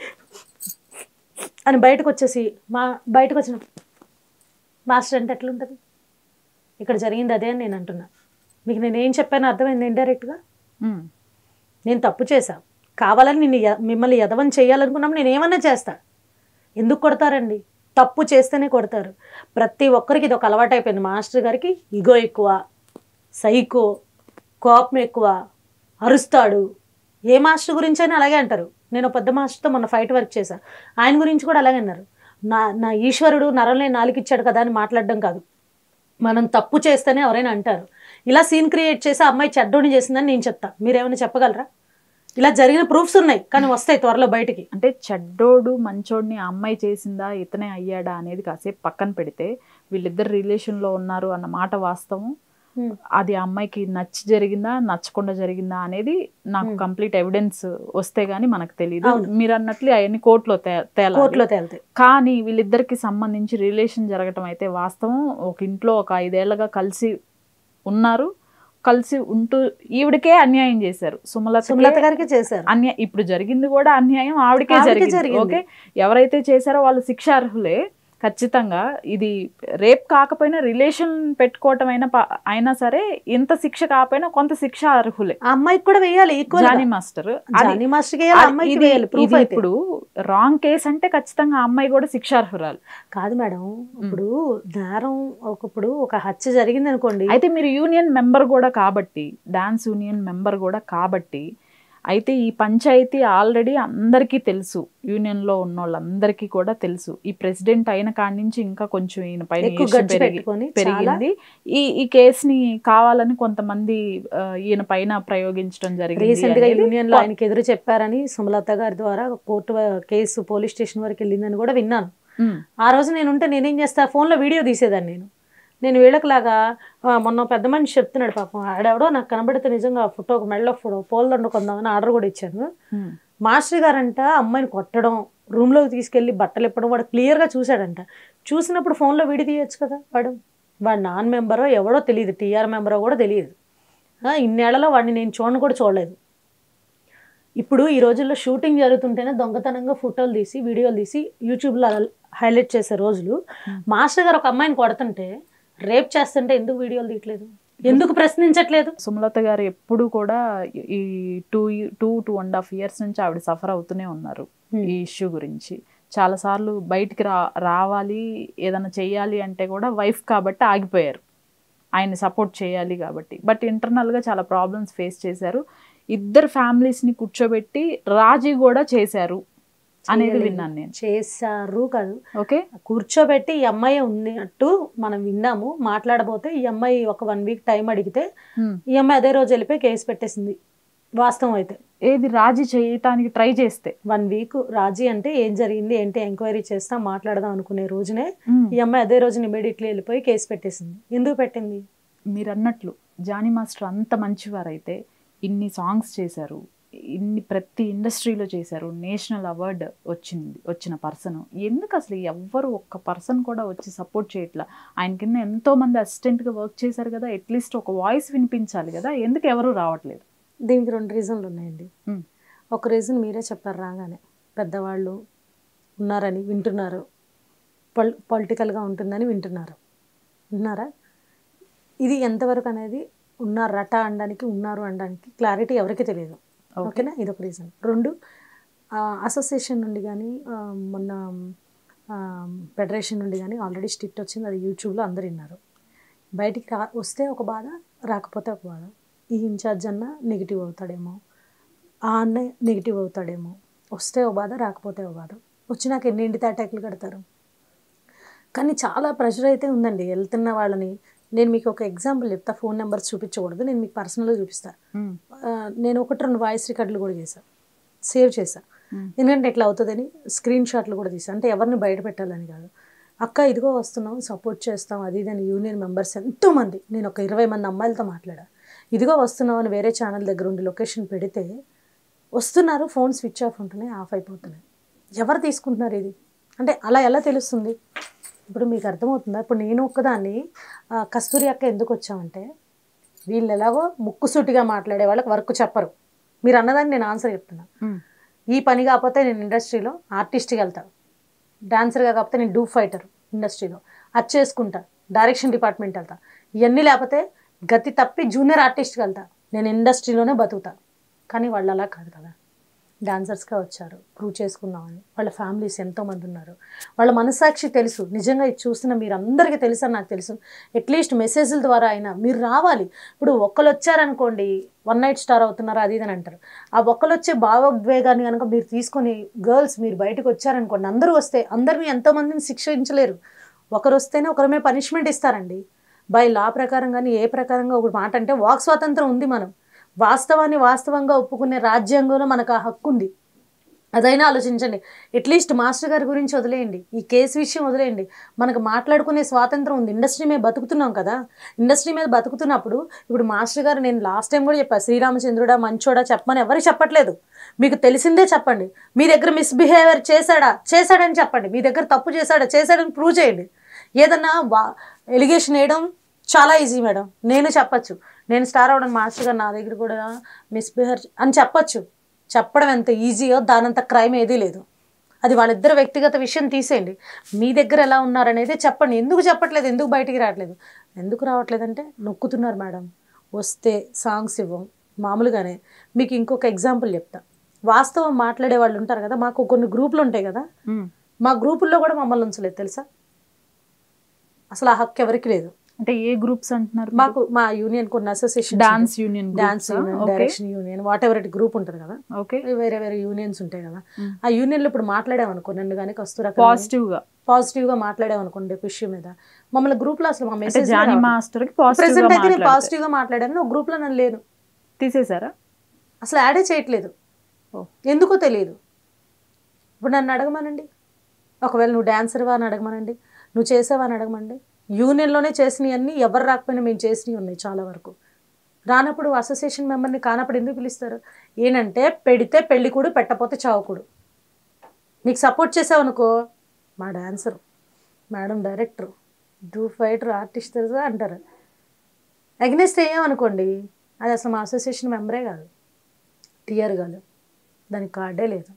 అని బయటకు వచ్చేసి మా బయటకు వచ్చిన మాస్టర్ అంటే ఎట్లుంటుంది ఇక్కడ జరిగింది అదే అని నేను అంటున్నా మీకు నేను ఏం చెప్పానో అర్థమైంది ఇండైరెక్ట్గా ఉమ్, నేను తప్పు చేశా కావాలని నిన్ను ఎ- మిమ్మల్ని ఎదవని చేయాలనుకున్నప్పుడు నేను ఏమన్నా చేస్తా ఎందుకు కొడతారండి తప్పు చేస్తేనే కొడతారు ప్రతి ఒక్కరికి ఇది ఒక అలవాటు అయిపోయింది మాస్టర్ గారికి ఇగో ఎక్కువ సైకో కోపం ఎక్కువ అరుస్తాడు ఏ మాస్టర్ గురించి అయినా అలాగే అంటారు నేను ఒక పెద్ద మాస్టర్తో మొన్న ఫైట్ వర్క్ చేశా ఆయన గురించి కూడా అలాగే అన్నారు నా నా ఈశ్వరుడు నరంలో నాలుగిచ్చాడు కదా అని మాట్లాడడం కాదు మనం తప్పు చేస్తేనే ఎవరైనా అంటారు ఇలా సీన్ క్రియేట్ చేసి ఆ అమ్మాయి చెడ్డోని చేసిందని నేను చెప్తా మీరేమైనా చెప్పగలరా ఇలా జరిగిన ప్రూఫ్స్ ఉన్నాయి కానీ వస్తాయి త్వరలో బయటికి అంటే చెడ్డోడు మంచోడిని ఆ అమ్మాయి చేసిందా ఇతనే అయ్యాడా అనేది కాసేపు పక్కన పెడితే వీళ్ళిద్దరు రిలేషన్ లో ఉన్నారు అన్న మాట వాస్తవం అది ఆ అమ్మాయికి నచ్చి జరిగిందా నచ్చకుండా జరిగిందా అనేది నాకు Hmm. కంప్లీట్ ఎవిడెన్స్ వస్తే గానీ మనకు తెలియదు అవును. మీరు అన్నట్లు అవన్నీ కోర్టులో తే- తేలాలి కోర్టులో తేలుతాయి కానీ వీళ్ళిద్దరికి సంబంధించి రిలేషన్ జరగటం అయితే వాస్తవం ఒక ఇంట్లో ఒక ఐదేళ్లగా కలిసి ఉన్నారు కలిసి ఉంటూ ఈవిడకే అన్యాయం చేశారు సుమలత సుమలత గారికి చేశారు అన్యాయం ఇప్పుడు జరిగింది కూడా అన్యాయం ఆవిడకే ఆవిడకే జరిగింది జరిగింది. ఓకే ఎవరైతే చేశారో వాళ్ళు శిక్షార్హులే ఖచ్చితంగా ఇది రేప్ కాకపోయినా రిలేషన్ పెట్టుకోవటం అయినా ప- అయినా సరే ఇంత శిక్ష కాకపోయినా కొంత శిక్ష అర్హులే ఆ అమ్మాయికి కూడా వేయాలి ఈక్వల్ జానీ మాస్టర్ అది- జానీ మాస్టర్కి వేయాలి అది- అమ్మాయికి ఇది- వేయాలి ప్రూఫ్ ఇది అయితే ఇప్పుడు రాంగ్ కేసు అంటే ఖచ్చితంగా ఆ అమ్మాయి కూడా శిక్షార్హురాలు కాదు మేడం ఇప్పుడు నేరం ఒకప్పుడు ఒక హత్య జరిగింది అనుకోండి అయితే మీరు యూనియన్ మెంబర్ కూడా కాబట్టి డాన్స్ యూనియన్ మెంబర్ కూడా కాబట్టి అయితే ఈ పంచాయతీ ఆల్రెడీ అందరికీ తెలుసు యూనియన్లో ఉన్న వాళ్ళందరికీ కూడా తెలుసు ఈ ప్రెసిడెంట్ అయిన కాడి నుంచి ఇంకా కొంచెం ఈయన పైన ఎక్కువ ఈర్ష్య గడ్జి పెరిగి పెట్టుకొని చాలా పెరిగింది ఈ ఈ కేసుని కావాలని కొంతమంది ఆ, ఈయన పైన ప్రయోగించడం జరిగింది రీసెంట్ గా అనేది యూనియన్ లో ఆయనకి ఎదురు చెప్పారని సుమలత గారి ద్వారా కోర్టు కేసు పోలీస్ స్టేషన్ వరకు వెళ్ళిందని కూడా విన్నాను ఉమ్, ఆ రోజు నేను ఉంటే నేనేం చేస్తా ఫోన్లో వీడియో తీసేదాన్ని నేను నేను వీళ్ళకిలాగా ఆ, మొన్న పెద్ద మనిషి చెప్తున్నాడు పాపం ఆడెవడో నాకు కనబడితే నిజంగా ఫోటో ఒక మెడలో ఫోటో పోల్దండ కొందామని ఆర్డర్ కూడా ఇచ్చాను ఉమ్, మాస్టర్ గారంట అమ్మాయిని కొట్టడం రూమ్లోకి తీసుకెళ్ళి బట్టలు ఇప్పడం వాడు క్లియర్గా చూశాడంట చూసినప్పుడు ఫోన్లో వీడియో తీయొచ్చు కదా వాడు వాడు నాన్ మెంబరో ఎవడో తెలియదు టీఆర్ మెంబరో కూడా తెలియదు ఆ, ఇన్నేళ్లలో వాడిని నేను చూడను కూడా చూడలేదు ఇప్పుడు ఈ రోజుల్లో షూటింగ్ జరుగుతుంటేనే దొంగతనంగా ఫోటోలు తీసి వీడియోలు తీసి యూట్యూబ్లో హైలైట్ చేసే రోజులు మాస్టర్ గారు ఒక అమ్మాయిని కొడుతుంటే రేప్ చేస్తుంటే ఎందుకు వీడియోలు తీయట్లేదు ఎందుకు ప్రశ్నించట్లేదు సుమలత గారు ఎప్పుడు కూడా ఈ two two two and half years నుంచి ఆవిడ సఫర్ అవుతూనే ఉన్నారు Hmm. ఈ ఇష్యూ గురించి చాలాసార్లు బయటికి రా రావాలి ఏదైనా చెయ్యాలి అంటే కూడా వైఫ్ కాబట్టి ఆగిపోయారు ఆయన్ని సపోర్ట్ చేయాలి కాబట్టి బట్ ఇంటర్నల్గా చాలా ప్రాబ్లమ్స్ ఫేస్ చేశారు ఇద్దరు ఫ్యామిలీస్ని కూర్చోబెట్టి రాజీ కూడా చేశారు అనేది చేయలేదు. విన్నాను నేను చేశారు కాదు ఓకే కూర్చోబెట్టి ఈ అమ్మాయి ఉన్నట్టు మనం విన్నాము మాట్లాడబోతే ఈ అమ్మాయి ఒక వన్ వీక్ టైం అడిగితే ఈ అమ్మాయి అదే రోజు వెళ్ళిపోయి కేసు పెట్టేసింది వాస్తవం అయితే ఏది రాజీ చేయటానికి ట్రై చేస్తే వన్ వీక్ రాజీ అంటే ఏం జరిగింది ఏంటి ఎంక్వైరీ చేస్తాం మాట్లాడదాం అనుకునే రోజునే Hmm. ఈ అమ్మాయి అదే రోజున ఇమీడియట్లీ వెళ్ళిపోయి కేసు పెట్టేసింది ఎందుకు పెట్టింది మీరు అన్నట్లు జానీ మాస్టర్ అంత మంచివారైతే ఇన్ని సాంగ్స్ చేశారు ఇన్ని ప్రతి ఇండస్ట్రీలో చేశారు నేషనల్ అవార్డ్ వచ్చింది వచ్చిన పర్సన్ ఎందుకు అసలు ఎవ్వరు ఒక్క పర్సన్ కూడా వచ్చి సపోర్ట్ చేయట్లా ఆయన కింద ఎంతో మంది అసిస్టెంట్గా వర్క్ చేశారు కదా అట్లీస్ట్ ఒక వాయిస్ వినిపించాలి కదా ఎందుకు ఎవరు రావట్లేదు దీనికి రెండు రీజన్లు ఉన్నాయండి Hmm. ఒక రీజన్ మీరే చెప్పారు రాగానే పెద్దవాళ్ళు ఉన్నారని వింటున్నారు పొల్ పొలిటికల్గా ఉంటుందని వింటున్నారు విన్నారా ఇది ఎంతవరకు అనేది ఉన్నారట అనడానికి ఉన్నారు అనడానికి క్లారిటీ ఎవరికి తెలియదు Okay. ఓకేనా ఇది ఒక రీజన్ రెండు అసోసియేషన్ నుండి కానీ ఆ, మొన్న ఫెడరేషన్ నుండి కానీ ఆల్రెడీ స్ట్రిక్ట్ వచ్చింది అది యూట్యూబ్లో అందరు విన్నారు బయటికి రా వస్తే ఒక బాధ రాకపోతే ఒక బాధ ఈ ఇన్ఛార్జ్ అన్న నెగిటివ్ అవుతాడేమో ఆ అన్న నెగిటివ్ అవుతాడేమో వస్తే ఒక బాధ రాకపోతే ఒక బాధ వచ్చినాక ఎన్ని ఇంటి తాటాకులు కడతారు కానీ చాలా ప్రెషర్ అయితే ఉందండి వెళ్తున్న వాళ్ళని నేను మీకు ఒక ఎగ్జాంపుల్ చెప్తా ఫోన్ నెంబర్స్ చూపించకూడదు నేను మీకు పర్సనల్గా చూపిస్తాను ఉమ్, నేను ఒకటి రెండు వాయిస్ రికార్డులు కూడా చేశాను సేవ్ చేశాను ఉమ్, ఎందుకంటే ఎట్లా అవుతుందని స్క్రీన్ షాట్లు కూడా తీసాను అంటే ఎవరిని బయట పెట్టాలని కాదు అక్క ఇదిగో వస్తున్నాం సపోర్ట్ చేస్తాం అది ఇది అని యూనియన్ మెంబర్స్ ఎంతోమంది నేను ఒక ఇరవై మంది అమ్మాయిలతో మాట్లాడా ఇదిగో వస్తున్నాం అని వేరే ఛానల్ దగ్గర ఉండి లొకేషన్ పెడితే వస్తున్నారు ఫోన్ స్విచ్ ఆఫ్ ఉంటున్నాయి ఆఫ్ అయిపోతున్నాయి ఎవరు తీసుకుంటున్నారు ఇది అంటే అలా ఎలా తెలుస్తుంది ఇప్పుడు మీకు అర్థమవుతుందా ఇప్పుడు నేను ఒక్కదాన్ని ఆ, కస్తూరి అక్క ఎందుకు వచ్చామంటే వీళ్ళు ఎలాగో ముక్కుసూటిగా మాట్లాడే వాళ్ళకి వర్క్ చెప్పరు మీరు అన్నదాన్ని నేను ఆన్సర్ చెప్తున్నా ఉమ్, ఈ పని కాకపోతే నేను ఇండస్ట్రీలో ఆర్టిస్ట్కి వెళ్తాను డాన్సర్గా కాకపోతే నేను డూ ఫైటర్ ఇండస్ట్రీలో అది చేసుకుంటా డైరెక్షన్ డిపార్ట్మెంట్ వెళ్తా ఇవన్నీ లేకపోతే గతి తప్పి జూనియర్ ఆర్టిస్ట్కి వెళ్తా నేను ఇండస్ట్రీలోనే బతుకుతా కానీ వాళ్ళు అలా కాదు కదా డాన్సర్స్గా వచ్చారు ప్రూవ్ చేసుకుందామని వాళ్ళ ఫ్యామిలీస్ ఎంతోమంది ఉన్నారు వాళ్ళ మనసాక్షి తెలుసు నిజంగా ఇది చూస్తున్న మీరు అందరికీ తెలుసు అని నాకు తెలుసు అట్లీస్ట్ మెసేజ్ల ద్వారా అయినా మీరు రావాలి ఇప్పుడు ఒక్కరు వచ్చారనుకోండి వన్ నైట్ స్టార్ అవుతున్నారు అది ఇది అని అంటారు ఆ ఒక్కరు వచ్చే భావోద్వేగాన్ని కనుక మీరు తీసుకొని గర్ల్స్ మీరు బయటకు వచ్చారనుకోండి అందరూ వస్తే అందరినీ ఎంతోమందిని శిక్షించలేరు ఒకరు వస్తేనే ఒకరమే పనిష్మెంట్ ఇస్తారండి బై లా ప్రకారం కానీ ఏ ప్రకారంగా ఒక మాట అంటే వాక్ స్వాతంత్రం ఉంది మనం వాస్తవాన్ని వాస్తవంగా ఒప్పుకునే రాజ్యాంగంలో మనకు ఆ హక్కు ఉంది అదైనా ఆలోచించండి అట్లీస్ట్ మాస్టర్ గారి గురించి వదిలేయండి ఈ కేసు విషయం వదిలేయండి మనకు మాట్లాడుకునే స్వాతంత్రం ఉంది ఇండస్ట్రీ మీద బతుకుతున్నాం కదా ఇండస్ట్రీ మీద బతుకుతున్నప్పుడు ఇప్పుడు మాస్టర్ గారు నేను లాస్ట్ టైం కూడా చెప్పాను శ్రీరామచంద్రుడా మంచోడా చెప్పమని ఎవరికి చెప్పట్లేదు మీకు తెలిసిందే చెప్పండి మీ దగ్గర మిస్బిహేవియర్ చేశాడా చేశాడని చెప్పండి మీ దగ్గర తప్పు చేశాడా చేశాడని ప్రూవ్ చేయండి ఏదన్నా వా ఎలిగేషన్ వేయడం చాలా ఈజీ మేడం నేను చెప్పచ్చు నేను స్టార్ అవడం మాస్టర్ గారు నా దగ్గర కూడా మిస్బిహేవ్ అని చెప్పచ్చు చెప్పడం ఎంత ఈజీయో దానంత క్రైమ్ ఏదీ లేదు అది వాళ్ళిద్దరు వ్యక్తిగత విషయం తీసేయండి మీ దగ్గర ఎలా ఉన్నారనేది చెప్పండి ఎందుకు చెప్పట్లేదు ఎందుకు బయటికి రావట్లేదు ఎందుకు రావట్లేదంటే నొక్కుతున్నారు మేడం వస్తే సాంగ్స్ ఇవ్వం మామూలుగానే మీకు ఇంకొక ఎగ్జాంపుల్ చెప్తా వాస్తవం మాట్లాడే వాళ్ళు ఉంటారు కదా మాకు కొన్ని గ్రూపులు ఉంటాయి కదా ఉమ్. మా గ్రూపుల్లో కూడా మమ్మల్ని ఉంచలేదు తెలుసా అసలు ఆ హక్కు ఎవరికి లేదు అంటే ఏ గ్రూప్స్ అంటున్నారు మాకు మా యూనియన్ కొన్ని association dance union dance union okay direction union whatever group ఉంటుంది కదా ఓకే వేరే వేరే యూనియన్స్ ఉంటాయి కదా Mm. ఆ యూనియన్ లో ఇప్పుడు మాట్లాడామనుకో నన్ను కానీ కస్తూరా పాజిటివ్ గా పాజిటివ్ గా మాట్లాడామనుకోండి ఇష్యూ మీద మమ్మల్ని గ్రూప్ లో అసలు మా అంటే మెసేజ్ జానీ మాస్టర్ కి పాజిటివ్ ప్రెసెంట్ అయితే నేను గా పాజిటివ్ గా మాట్లాడాను గ్రూప్ లో నన్ను లేను తీసేశారా అసలు యాడే చేయట్లేదు ఓ. ఎందుకో తెలియదు ఇప్పుడు నన్ను అడగమనండి ఒకవేళ నువ్వు డాన్సర్వా అని అడగమనండి నువ్వు చేసావా అని అడగమండి యూనియన్లోనే చేసినవి అన్నీ ఎవరు రాకపోయినా మేము చేసినవి ఉన్నాయి చాలా వరకు రానప్పుడు అసోసియేషన్ మెంబర్ని కానప్పుడు ఎందుకు పిలుస్తారు ఏంటంటే పెడితే పెళ్ళికుడు పెట్టపోతే చావుకుడు నీకు సపోర్ట్ చేసావనుకో మా డాన్సర్ మేడం డైరెక్టర్ డూ ఫైటర్ ఆర్టిస్ట్ తెలుసా అంటారు అగ్నెస్ట్ అయ్యామనుకోండి అది అసలు మా అసోసియేషన్ మెంబరే కాదు టియర్ కాదు దానికి కార్డే లేదు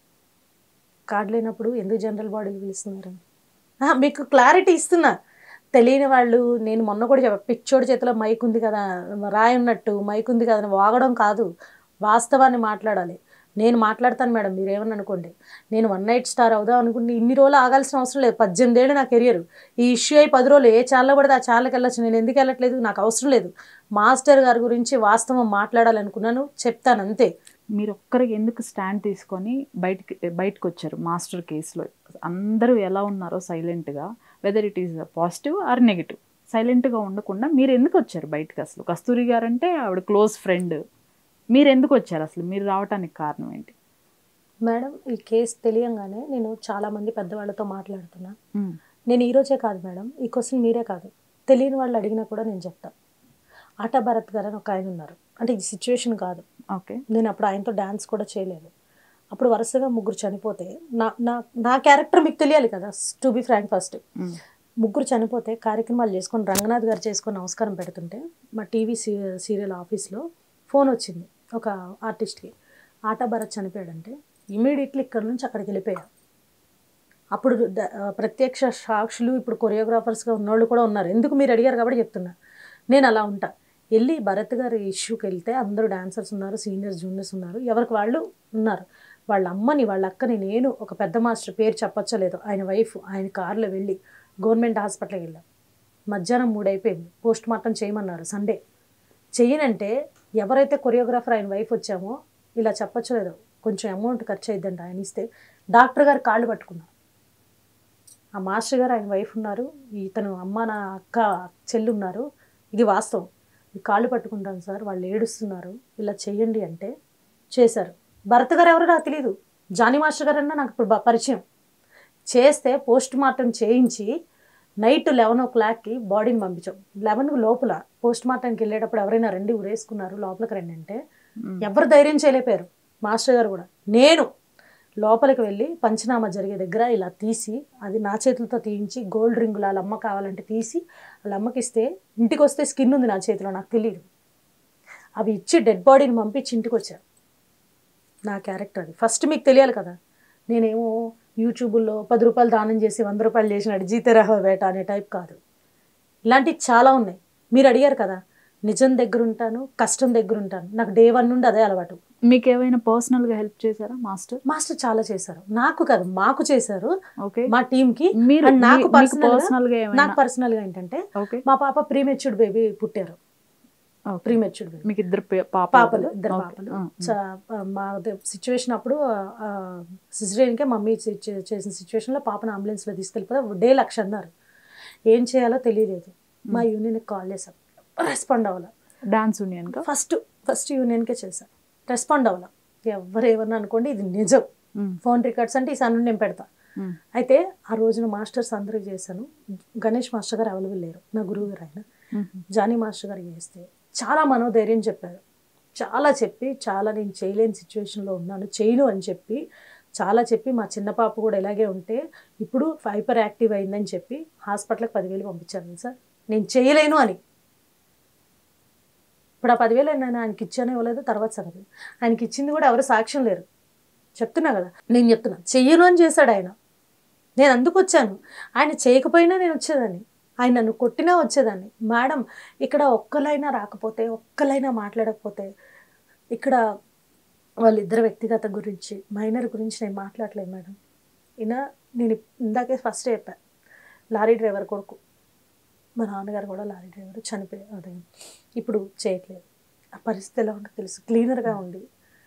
కార్డు లేనప్పుడు ఎందుకు జనరల్ బాడీలు పిలుస్తున్నారు ఆహా, మీకు క్లారిటీ ఇస్తున్నా తెలియని వాళ్ళు నేను మొన్న కూడా చెప్పా పిచ్చోడి చేతిలో మైక్ ఉంది కదా రాయి ఉన్నట్టు మైక్ ఉంది కదా అని వాగడం కాదు వాస్తవాన్ని మాట్లాడాలి నేను మాట్లాడతాను మేడం మీరేమని అనుకోండి నేను వన్ నైట్ స్టార్ అవుదాం అనుకుంటే ఇన్ని రోజులు ఆగాల్సిన అవసరం లేదు పద్దెనిమిది ఏళ్ళు నా కెరియర్ ఈ ఇష్యూ అయి పది రోజులు ఏ ఛానల్లో పడితే ఆ ఛానల్కి వెళ్ళొచ్చు నేను ఎందుకు వెళ్ళట్లేదు నాకు అవసరం లేదు మాస్టర్ గారి గురించి వాస్తవం మాట్లాడాలనుకున్నాను చెప్తాను అంతే మీరు ఒక్కరికి ఎందుకు స్టాండ్ తీసుకొని బయటికి బయటకు వచ్చారు మాస్టర్ కేసులో అందరూ ఎలా ఉన్నారో సైలెంట్గా whether it is positive or negative సైలెంట్గా ఉండకుండా మీరు ఎందుకు వచ్చారు బయటకు అసలు కస్తూరి గారు అంటే ఆవిడ క్లోజ్ ఫ్రెండ్ మీరు ఎందుకు వచ్చారు అసలు మీరు రావడానికి కారణం ఏంటి మేడం ఈ కేసు తెలియంగానే నేను చాలా మంది పెద్దవాళ్ళతో మాట్లాడుతున్నా నేను ఈ రోజే కాదు మేడం ఈ క్వశ్చన్ మీరే కాదు తెలియని వాళ్ళు అడిగినా కూడా నేను చెప్తా ఆటా భరత్ గారు అని ఒక ఆయన ఉన్నారు అంటే ఈ సిచ్యువేషన్ కాదు ఓకే నేను అప్పుడు ఆయనతో డ్యాన్స్ కూడా చేయలేదు అప్పుడు వరుసగా ముగ్గురు చనిపోతే నా నా నా క్యారెక్టర్ మీకు తెలియాలి కదా టు బి ఫ్రాంక్ ఫస్ట్ ముగ్గురు చనిపోతే కార్యక్రమాలు చేసుకొని రంగనాథ్ గారు చేసుకొని నమస్కారం పెడుతుంటే మా టీవీ సీ సీరియల్ ఆఫీస్లో ఫోన్ వచ్చింది ఒక ఆర్టిస్ట్కి ఆటా భరత్ చనిపోయాడంటే ఇమీడియట్లీ ఇక్కడ నుంచి అక్కడికి వెళ్ళిపోయా అప్పుడు ద- ఆ, ప్రత్యక్ష సాక్షులు ఇప్పుడు కొరియోగ్రాఫర్స్గా ఉన్నోళ్ళు కూడా ఉన్నారు ఎందుకు మీరు అడిగారు కాబట్టి చెప్తున్నా నేను అలా ఉంటా వెళ్ళి భరత్ గారి ఇష్యూకి వెళ్తే అందరూ డాన్సర్స్ ఉన్నారు సీనియర్స్ జూనియర్స్ ఉన్నారు ఎవరికి వాళ్ళు ఉన్నారు వాళ్ళ అమ్మని వాళ్ళ అక్కని నేను ఒక పెద్ద మాస్టర్ పేరు చెప్పచ్చో లేదో ఆయన వైఫ్ ఆయన కారులో వెళ్ళి గవర్నమెంట్ హాస్పిటల్కి వెళ్ళాం మధ్యాహ్నం మూడు అయిపోయింది పోస్ట్ మార్టం చేయమన్నారు సండే చెయ్యనంటే ఎవరైతే కొరియోగ్రాఫర్ ఆయన వైఫ్ వచ్చామో ఇలా చెప్పచ్చో లేదో కొంచెం అమౌంట్ ఖర్చు అయిద్దంట ఆయన ఇస్తే డాక్టర్ గారు కాళ్ళు పట్టుకున్నారు ఆ మాస్టర్ గారు ఆయన వైఫ్ ఉన్నారు ఇతను అమ్మ నా అక్క చెల్లి ఉన్నారు ఇది వాస్తవం ఈ కాళ్ళు పట్టుకుంటాను సార్ వాళ్ళు ఏడుస్తున్నారు ఇలా చెయ్యండి అంటే చేశారు భరత్ గారు ఎవరో నాకు తెలియదు జానీ మాస్టర్ గారు అన్నా నాకు ఇప్పుడు బ- పరిచయం చేస్తే పోస్ట్ మార్టం చేయించి నైట్ లెవెన్ ఓ క్లాక్కి బాడీని పంపించాం లెవెన్ లోపల పోస్ట్ మార్టంకి వెళ్ళేటప్పుడు ఎవరైనా రండి ఉరేసుకున్నారు లోపలికి రండి అంటే ఎవరు ధైర్యం చేయలేపారు మాస్టర్ గారు కూడా నేను లోపలికి వెళ్ళి పంచనామా జరిగే దగ్గర ఇలా తీసి అది నా చేతులతో తీయించి గోల్డ్ రింగులు వాళ్ళ అమ్మ కావాలంటే తీసి వాళ్ళ అమ్మకి ఇస్తే ఇంటికి వస్తే స్కిన్ ఉంది నా చేతిలో నాకు తెలియదు అవి ఇచ్చి డెడ్ బాడీని పంపించి ఇంటికి వచ్చాను నా క్యారెక్టర్ అది ఫస్ట్ మీకు తెలియాలి కదా నేనేమో యూట్యూబ్లో పది రూపాయలు దానం చేసి వంద రూపాయలు చేసినాడు జీతరహ వేట అనే టైప్ కాదు ఇలాంటివి చాలా ఉన్నాయి మీరు అడిగారు కదా నిజం దగ్గర ఉంటాను కష్టం దగ్గర ఉంటాను నాకు డే వన్ నుండి అదే అలవాటు మీకు ఏమైనా పర్సనల్ గా హెల్ప్ చేశారా మాస్టర్ మాస్టర్ చాలా చేశారు నాకు కాదు మాకు చేశారు ఓకే మా టీమ్ కి మీరు And నాకు మీ- మీకు personal గా- పర్సనల్ గా ఏమైనా నాకు పర్సనల్ గా ఏంటంటే ఓకే మా పాప ప్రీమెచ్యూర్డ్ బేబీ పుట్టారు ఓకే. ప్రీమెచ్యూర్డ్ బేబీ మీకు ఇద్దరు పే- పాప పాపలు ఇద్దరు పాపలు చ- మా సిచ్యువేషన్ అప్పుడు సిజరేన్కే మమ్మీ చే- చే- చేసిన సిచ్యువేషన్లో పాపను అంబులెన్స్లో తీసుకెళ్ళిపోతే డే లక్ష అన్నారు ఏం చేయాలో తెలియలేదు మా యూనియన్కి కాల్ చేశాం రెస్పాండ్ అవ్వాలి డాన్స్ యూనియన్ గా ఫస్ట్ ఫస్ట్ యూనియన్కే చేశాను రెస్పాండ్ అవ్వాలి ఎవరు ఏమన్నా అనుకోండి ఇది నిజం ఫోన్ రికార్డ్స్ అంటే ఈ సన్ నేను పెడతా అయితే ఆ రోజున మాస్టర్స్ అందరికి చేశాను గణేష్ మాస్టర్ గారు అవైలబుల్ లేరు నా గురువు గారు ఆయన జానీ మాస్టర్ గారికి చేస్తే చాలా మనోధైర్యం చెప్పారు చాలా చెప్పి చాలా నేను చేయలేని సిచ్యువేషన్లో ఉన్నాను చేయను అని చెప్పి చాలా చెప్పి మా చిన్న పాప కూడా ఇలాగే ఉంటే ఇప్పుడు హైపర్ యాక్టివ్ అయిందని చెప్పి హాస్పిటల్కి పదివేలు పంపించాను సార్ నేను చేయలేను అని ఇప్పుడు ఆ పదివేలు నేను ఆయనకి ఇచ్చానో ఇవ్వలేదు తర్వాత సంగతి ఆయనకి ఇచ్చింది కూడా ఎవరు సాక్ష్యం లేరు చెప్తున్నా కదా నేను చెప్తున్నా చెయ్యను అని చేశాడు ఆయన నేను అందుకు వచ్చాను ఆయన చేయకపోయినా నేను వచ్చేదాన్ని ఆయన నన్ను కొట్టినా వచ్చేదాన్ని మేడం ఇక్కడ ఒక్కలైనా రాకపోతే ఒక్కలైనా మాట్లాడకపోతే ఇక్కడ వాళ్ళిద్దరు వ్యక్తిగత గురించి మైనర్ గురించి నేను మాట్లాడలేదు మేడం ఈయన నేను ఇందాకే ఫస్ట్ చెప్పా లారీ డ్రైవర్ కొడుకు మా నాన్నగారు కూడా లారీ డ్రైవర్ చనిపోయి అదే ఇప్పుడు చేయట్లేదు ఆ పరిస్థితి ఎలా ఉంటుందో తెలుసు క్లీనర్గా ఉండి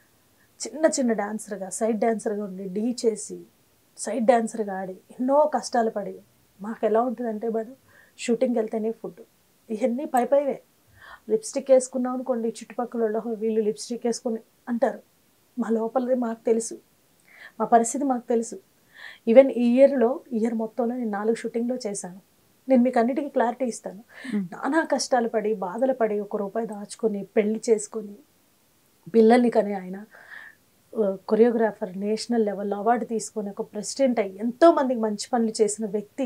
చిన్న చిన్న డాన్సర్గా సైడ్ డాన్సర్గా ఉండి డీ చేసి సైడ్ డాన్సర్గా ఆడి ఎన్నో కష్టాలు పడి మాకు ఎలా ఉంటుందంటే మేడం షూటింగ్కి వెళ్తేనే ఫుడ్ ఇవన్నీ పై పైవే లిప్స్టిక్ వేసుకున్నాం అనుకోండి చుట్టుపక్కల వాళ్ళు, "ఓ, వీళ్ళు లిప్స్టిక్ వేసుకొని అంటారు మా లోపలది మాకు తెలుసు మా పరిస్థితి మాకు తెలుసు ఈవెన్ ఈ ఇయర్లో ఇయర్ మొత్తంలో నేను నాలుగు షూటింగ్లో చేశాను నేను మీకు అన్నిటికీ క్లారిటీ ఇస్తాను Mm. నానా కష్టాలు పడి బాధలు పడి ఒక రూపాయి దాచుకొని పెళ్లి చేసుకొని పిల్లల్ని కని ఆయన కొరియోగ్రాఫర్ నేషనల్ లెవెల్లో అవార్డు తీసుకొని ఒక ప్రెసిడెంట్ అయ్యి ఎంతో మందికి మంచి పనులు చేసిన వ్యక్తి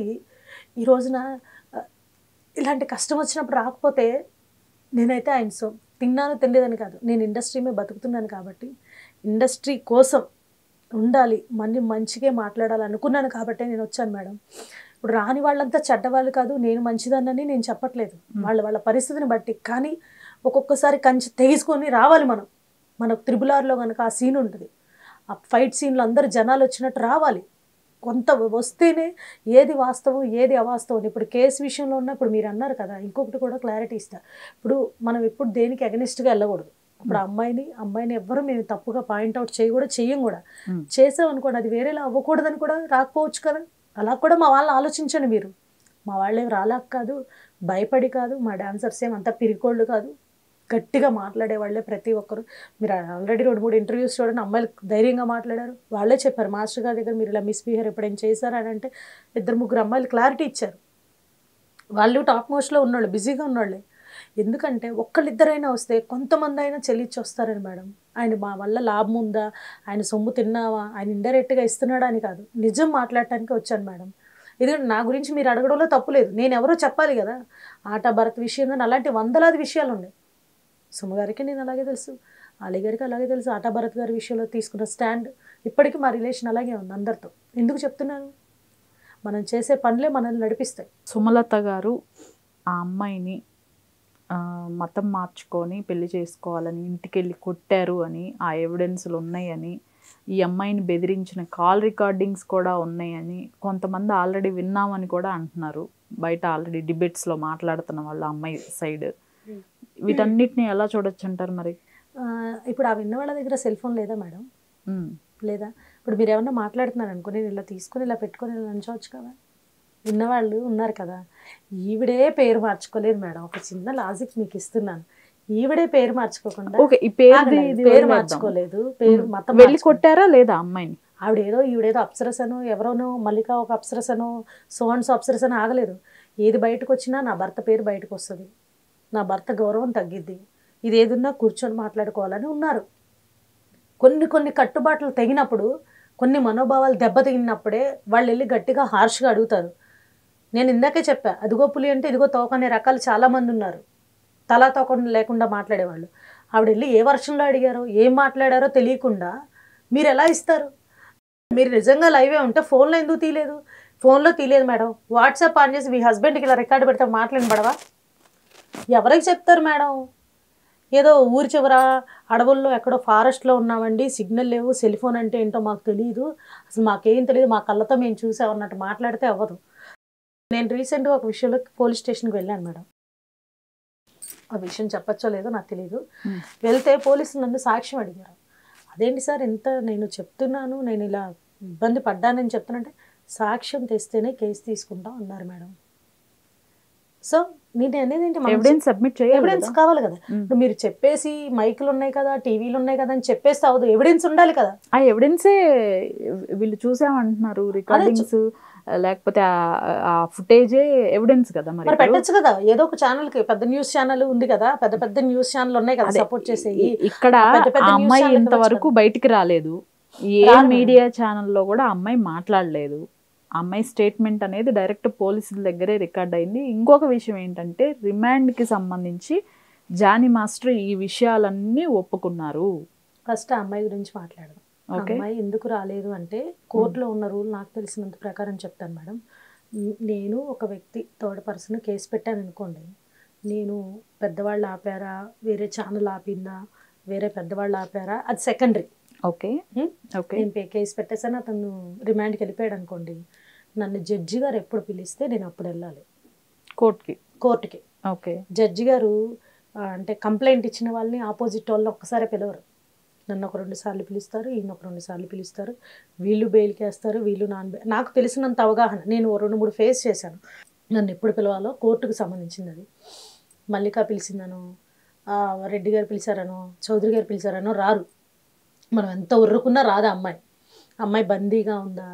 ఈ రోజున ఆ, ఇలాంటి కష్టం వచ్చినప్పుడు రాకపోతే నేనైతే ఆయన సో తిన్నాను తినలేదని కాదు నేను ఇండస్ట్రీ మీద బతుకుతున్నాను కాబట్టి ఇండస్ట్రీ కోసం ఉండాలి మళ్ళీ మంచిగా మాట్లాడాలి అనుకున్నాను కాబట్టే నేను వచ్చాను మేడం ఇప్పుడు రాని వాళ్ళంతా చెడ్డవాళ్ళు కాదు నేను మంచిదాన్నని నేను చెప్పట్లేదు వాళ్ళ వాళ్ళ పరిస్థితిని బట్టి కానీ ఒక్కొక్కసారి కంచి తెగించుకొని రావాలి మనం మనకు త్రిబులార్లో కనుక ఆ సీన్ ఉంటుంది ఆ ఫైట్ సీన్లో అందరు జనాలు వచ్చినట్టు రావాలి కొంత వస్తేనే ఏది వాస్తవం ఏది అవాస్తవం ఇప్పుడు కేసు విషయంలో ఉన్నప్పుడు మీరు అన్నారు కదా ఇంకొకటి కూడా క్లారిటీ ఇస్తా ఇప్పుడు మనం ఎప్పుడు దేనికి అగనిస్ట్గా వెళ్ళకూడదు ఇప్పుడు ఆ అమ్మాయిని అమ్మాయిని ఎవ్వరు మేము తప్పుగా పాయింట్అవుట్ చేయ కూడా చెయ్యం కూడా Mm. చేసాం అనుకోండి అది వేరేలా అవ్వకూడదని కూడా రాకపోవచ్చు కదా అలా కూడా మా వాళ్ళని ఆలోచించండి మీరు మా వాళ్ళేం రాలాక్ కాదు భయపడి కాదు మా డాన్సర్స్ ఏం అంత పిరికోళ్ళు కాదు గట్టిగా మాట్లాడే వాళ్ళే ప్రతి ఒక్కరు మీరు ఆల్రెడీ రెండు మూడు ఇంటర్వ్యూస్ చూడండి అమ్మాయిలు ధైర్యంగా మాట్లాడారు వాళ్ళే చెప్పారు మాస్టర్ గారి దగ్గర మీరు ఇలా మిస్బిహేర్ ఎప్పుడైనా చేశారా అని అంటే ఇద్దరు ముగ్గురు అమ్మాయిలు క్లారిటీ ఇచ్చారు వాళ్ళు టాప్ మోస్ట్లో ఉన్నోళ్ళు బిజీగా ఉన్నోళ్ళే ఎందుకంటే ఒక్కళ్ళిద్దరైనా వస్తే కొంతమంది అయినా చెల్లించి వస్తారని మేడం ఆయన మా వల్ల లాభం ఉందా ఆయన సొమ్ము తిన్నావా ఆయన ఇండైరెక్ట్గా ఇస్తున్నాడా అని కాదు నిజం మాట్లాడటానికి వచ్చాను మేడం ఎందుకంటే నా గురించి మీరు అడగడంలో తప్పులేదు నేను ఎవరో చెప్పాలి కదా ఆట భరత్ విషయంలో అలాంటి వందలాది విషయాలు ఉన్నాయి సుమ గారికి నేను అలాగే తెలుసు అలీ గారికి అలాగే తెలుసు ఆటా భరత్ గారి విషయంలో తీసుకున్న స్టాండ్ ఇప్పటికీ మా రిలేషన్ అలాగే ఉంది అందరితో ఎందుకు చెప్తున్నాను మనం చేసే పనులే మనల్ని నడిపిస్తాయి సుమలత గారు ఆ అమ్మాయిని ఆ, మతం మార్చుకొని పెళ్లి చేసుకోవాలని ఇంటికి వెళ్ళి కొట్టారు అని ఆ ఎవిడెన్స్లు ఉన్నాయని ఈ అమ్మాయిని బెదిరించిన కాల్ రికార్డింగ్స్ కూడా ఉన్నాయని కొంతమంది ఆల్రెడీ విన్నామని కూడా అంటున్నారు బయట ఆల్రెడీ డిబేట్స్లో మాట్లాడుతున్న వాళ్ళ అమ్మాయి సైడ్ వీటన్నిటిని ఎలా చూడొచ్చు అంటారు మరి ఆ, ఇప్పుడు ఆ విన్న వాళ్ళ దగ్గర సెల్ ఫోన్ లేదా మేడం ఉమ్, లేదా ఇప్పుడు మీరు ఏమన్నా మాట్లాడుతున్నారు అనుకో నేను ఇలా తీసుకొని ఇలా పెట్టుకొని ఇలా నంచవచ్చు కదా విన్నవాళ్ళు ఉన్నారు కదా ఈవిడే పేరు మార్చుకోలేదు మేడం ఒక చిన్న లాజిక్ మీకు ఇస్తున్నాను ఈవిడే పేరు మార్చుకోకుండా ఓకే ఈ పేరు ఆగండి, పేరు మార్చుకోలేదు పేరు మతం వెళ్ళి మార్చుకోలేదు. కొట్టారా లేదా అమ్మాయిని ఆవిడ ఏదో ఈవిడేదో అప్సరసనో ఎవరోనో మల్లిక ఒక అప్సరసనో సోన్స్ అప్సరసనో ఆగలేదు ఏది బయటకు వచ్చినా నా భర్త పేరు బయటకు వస్తుంది నా భర్త గౌరవం తగ్గిద్ది ఇది ఏదున్నా కూర్చొని మాట్లాడుకోవాలని ఉన్నారు కొన్ని కొన్ని కట్టుబాట్లు తెగినప్పుడు కొన్ని మనోభావాలు దెబ్బతిన్నప్పుడే వాళ్ళు వెళ్ళి గట్టిగా హార్ష్గా అడుగుతారు నేను ఇందాకే చెప్పా అదిగో పులి అంటే ఇదిగో తోక అనే రకాలు చాలామంది ఉన్నారు తలా తోక లేకుండా మాట్లాడేవాళ్ళు ఆవిడ వెళ్ళి ఏ వర్షంలో అడిగారో ఏం మాట్లాడారో తెలియకుండా మీరు ఎలా ఇస్తారు మీరు నిజంగా లైవే ఉంటే ఫోన్లో ఎందుకు తీయలేదు ఫోన్లో తీయలేదు మేడం వాట్సాప్ ఆన్ చేసి మీ హస్బెండ్కి ఇలా రికార్డు పెడితే మాట్లాడిన పడవా ఎవరికి చెప్తారు మేడం ఏదో ఊరి చివర అడవుల్లో ఎక్కడో ఫారెస్ట్లో ఉన్నామండి సిగ్నల్ లేవు సెల్ ఫోన్ అంటే ఏంటో మాకు తెలియదు అసలు మాకేం తెలియదు మా కళ్ళతో మేము చూసామన్నట్టు మాట్లాడితే అవ్వదు నేను రీసెంట్గా ఒక విషయంలో పోలీస్ స్టేషన్కి వెళ్ళాను మేడం ఆ విషయం చెప్పచ్చో లేదో నాకు తెలియదు Hmm. వెళ్తే పోలీసులు నన్ను సాక్ష్యం అడిగారు అదేంటి సార్ ఎంత నేను చెప్తున్నాను నేను ఇలా ఇబ్బంది పడ్డానని చెప్తానంటే సాక్ష్యం తెస్తేనే కేసు తీసుకుంటాం అన్నారు మేడం సో నేను అనేది ఏంటి మనం ఎవిడెన్స్ సబ్మిట్ చేయాలి ఎవిడెన్స్ కదా? కావాలి కదా ఉమ్. ఇప్పుడు మీరు చెప్పేసి మైకులు ఉన్నాయి కదా టీవీలు ఉన్నాయి కదా అని చెప్పేస్తే అవదు ఎవిడెన్స్ ఉండాలి కదా ఆ ఎవిడెన్సే వీళ్ళు చూసామంటున్నారు రికార్డింగ్స్ లేకపోతే ఆ- ఆ ఫుటేజే ఎవిడెన్స్ కదా మరి మరి ఇప్పుడు. పెట్టచ్చు కదా ఏదో ఒక ఛానల్ కి పెద్ద న్యూస్ ఛానల్ ఉంది కదా పెద్ద పెద్ద న్యూస్ ఛానల్ ఉన్నాయి కదా అదే, సపోర్ట్ చేసేవి ఇ- ఇక్కడ పెద్ద పెద్ద ఆ news అమ్మాయి channel ఇంతవరకు ఇవ్వచ్చు బయటికి రాలేదు ఏ రాదు. మీడియా ఛానల్లో కూడా ఆ అమ్మాయి మాట్లాడలేదు ఆ అమ్మాయి స్టేట్మెంట్ అనేది డైరెక్ట్ పోలీసుల దగ్గరే రికార్డ్ అయింది ఇంకొక విషయం ఏంటంటే రిమాండ్కి సంబంధించి జానీ మాస్టర్ ఈ విషయాలన్నీ ఒప్పుకున్నారు ఫస్ట్ ఆ అమ్మాయి గురించి మాట్లాడదాం ఆ ఓకే అమ్మాయి ఎందుకు రాలేదు అంటే కోర్టులో ఉన్న రూల్ నాకు తెలిసినంత ప్రకారం చెప్తాను మేడం న- నేను ఒక వ్యక్తి థర్డ్ పర్సన్ కేసు పెట్టాను అనుకోండి నేను పెద్దవాళ్ళు ఆపారా వేరే ఛానల్ ఆపిందా వేరే పెద్దవాళ్ళు ఆపారా అది సెకండరీ ఓకే హ్మ్? ఓకే నేను పే- కేసు పెట్టేసాను అతను రిమాండ్కి వెళ్ళిపోయాడు అనుకోండి నన్ను జడ్జి గారు ఎప్పుడు పిలిస్తే నేను అప్పుడు వెళ్ళాలి కోర్టుకి కోర్టుకి ఓకే జడ్జి గారు ఆ, అంటే కంప్లైంట్ ఇచ్చిన వాళ్ళని ఆపోజిట్ వాళ్ళని ఒక్కసారి పిలవరు నన్ను ఒక రెండు సార్లు పిలుస్తారు ఈయన ఒక రెండు సార్లు పిలుస్తారు వీళ్ళు బెయిల్కి వేస్తారు వీళ్ళు నాన్ బెయిల్ నాకు తెలిసినంత అవగాహన నేను ఓ రెండు మూడు ఫేస్ చేశాను నన్ను ఎప్పుడు పిలవాలో కోర్టుకు సంబంధించింది అది మల్లిక పిలిచిందనో ఆ, రెడ్డి గారు పిలిచారనో చౌదరి గారు పిలిచారనో రారు మనం ఎంత ఉర్రుకున్నా రాదా అమ్మాయి అమ్మాయి బందీగా ఉందా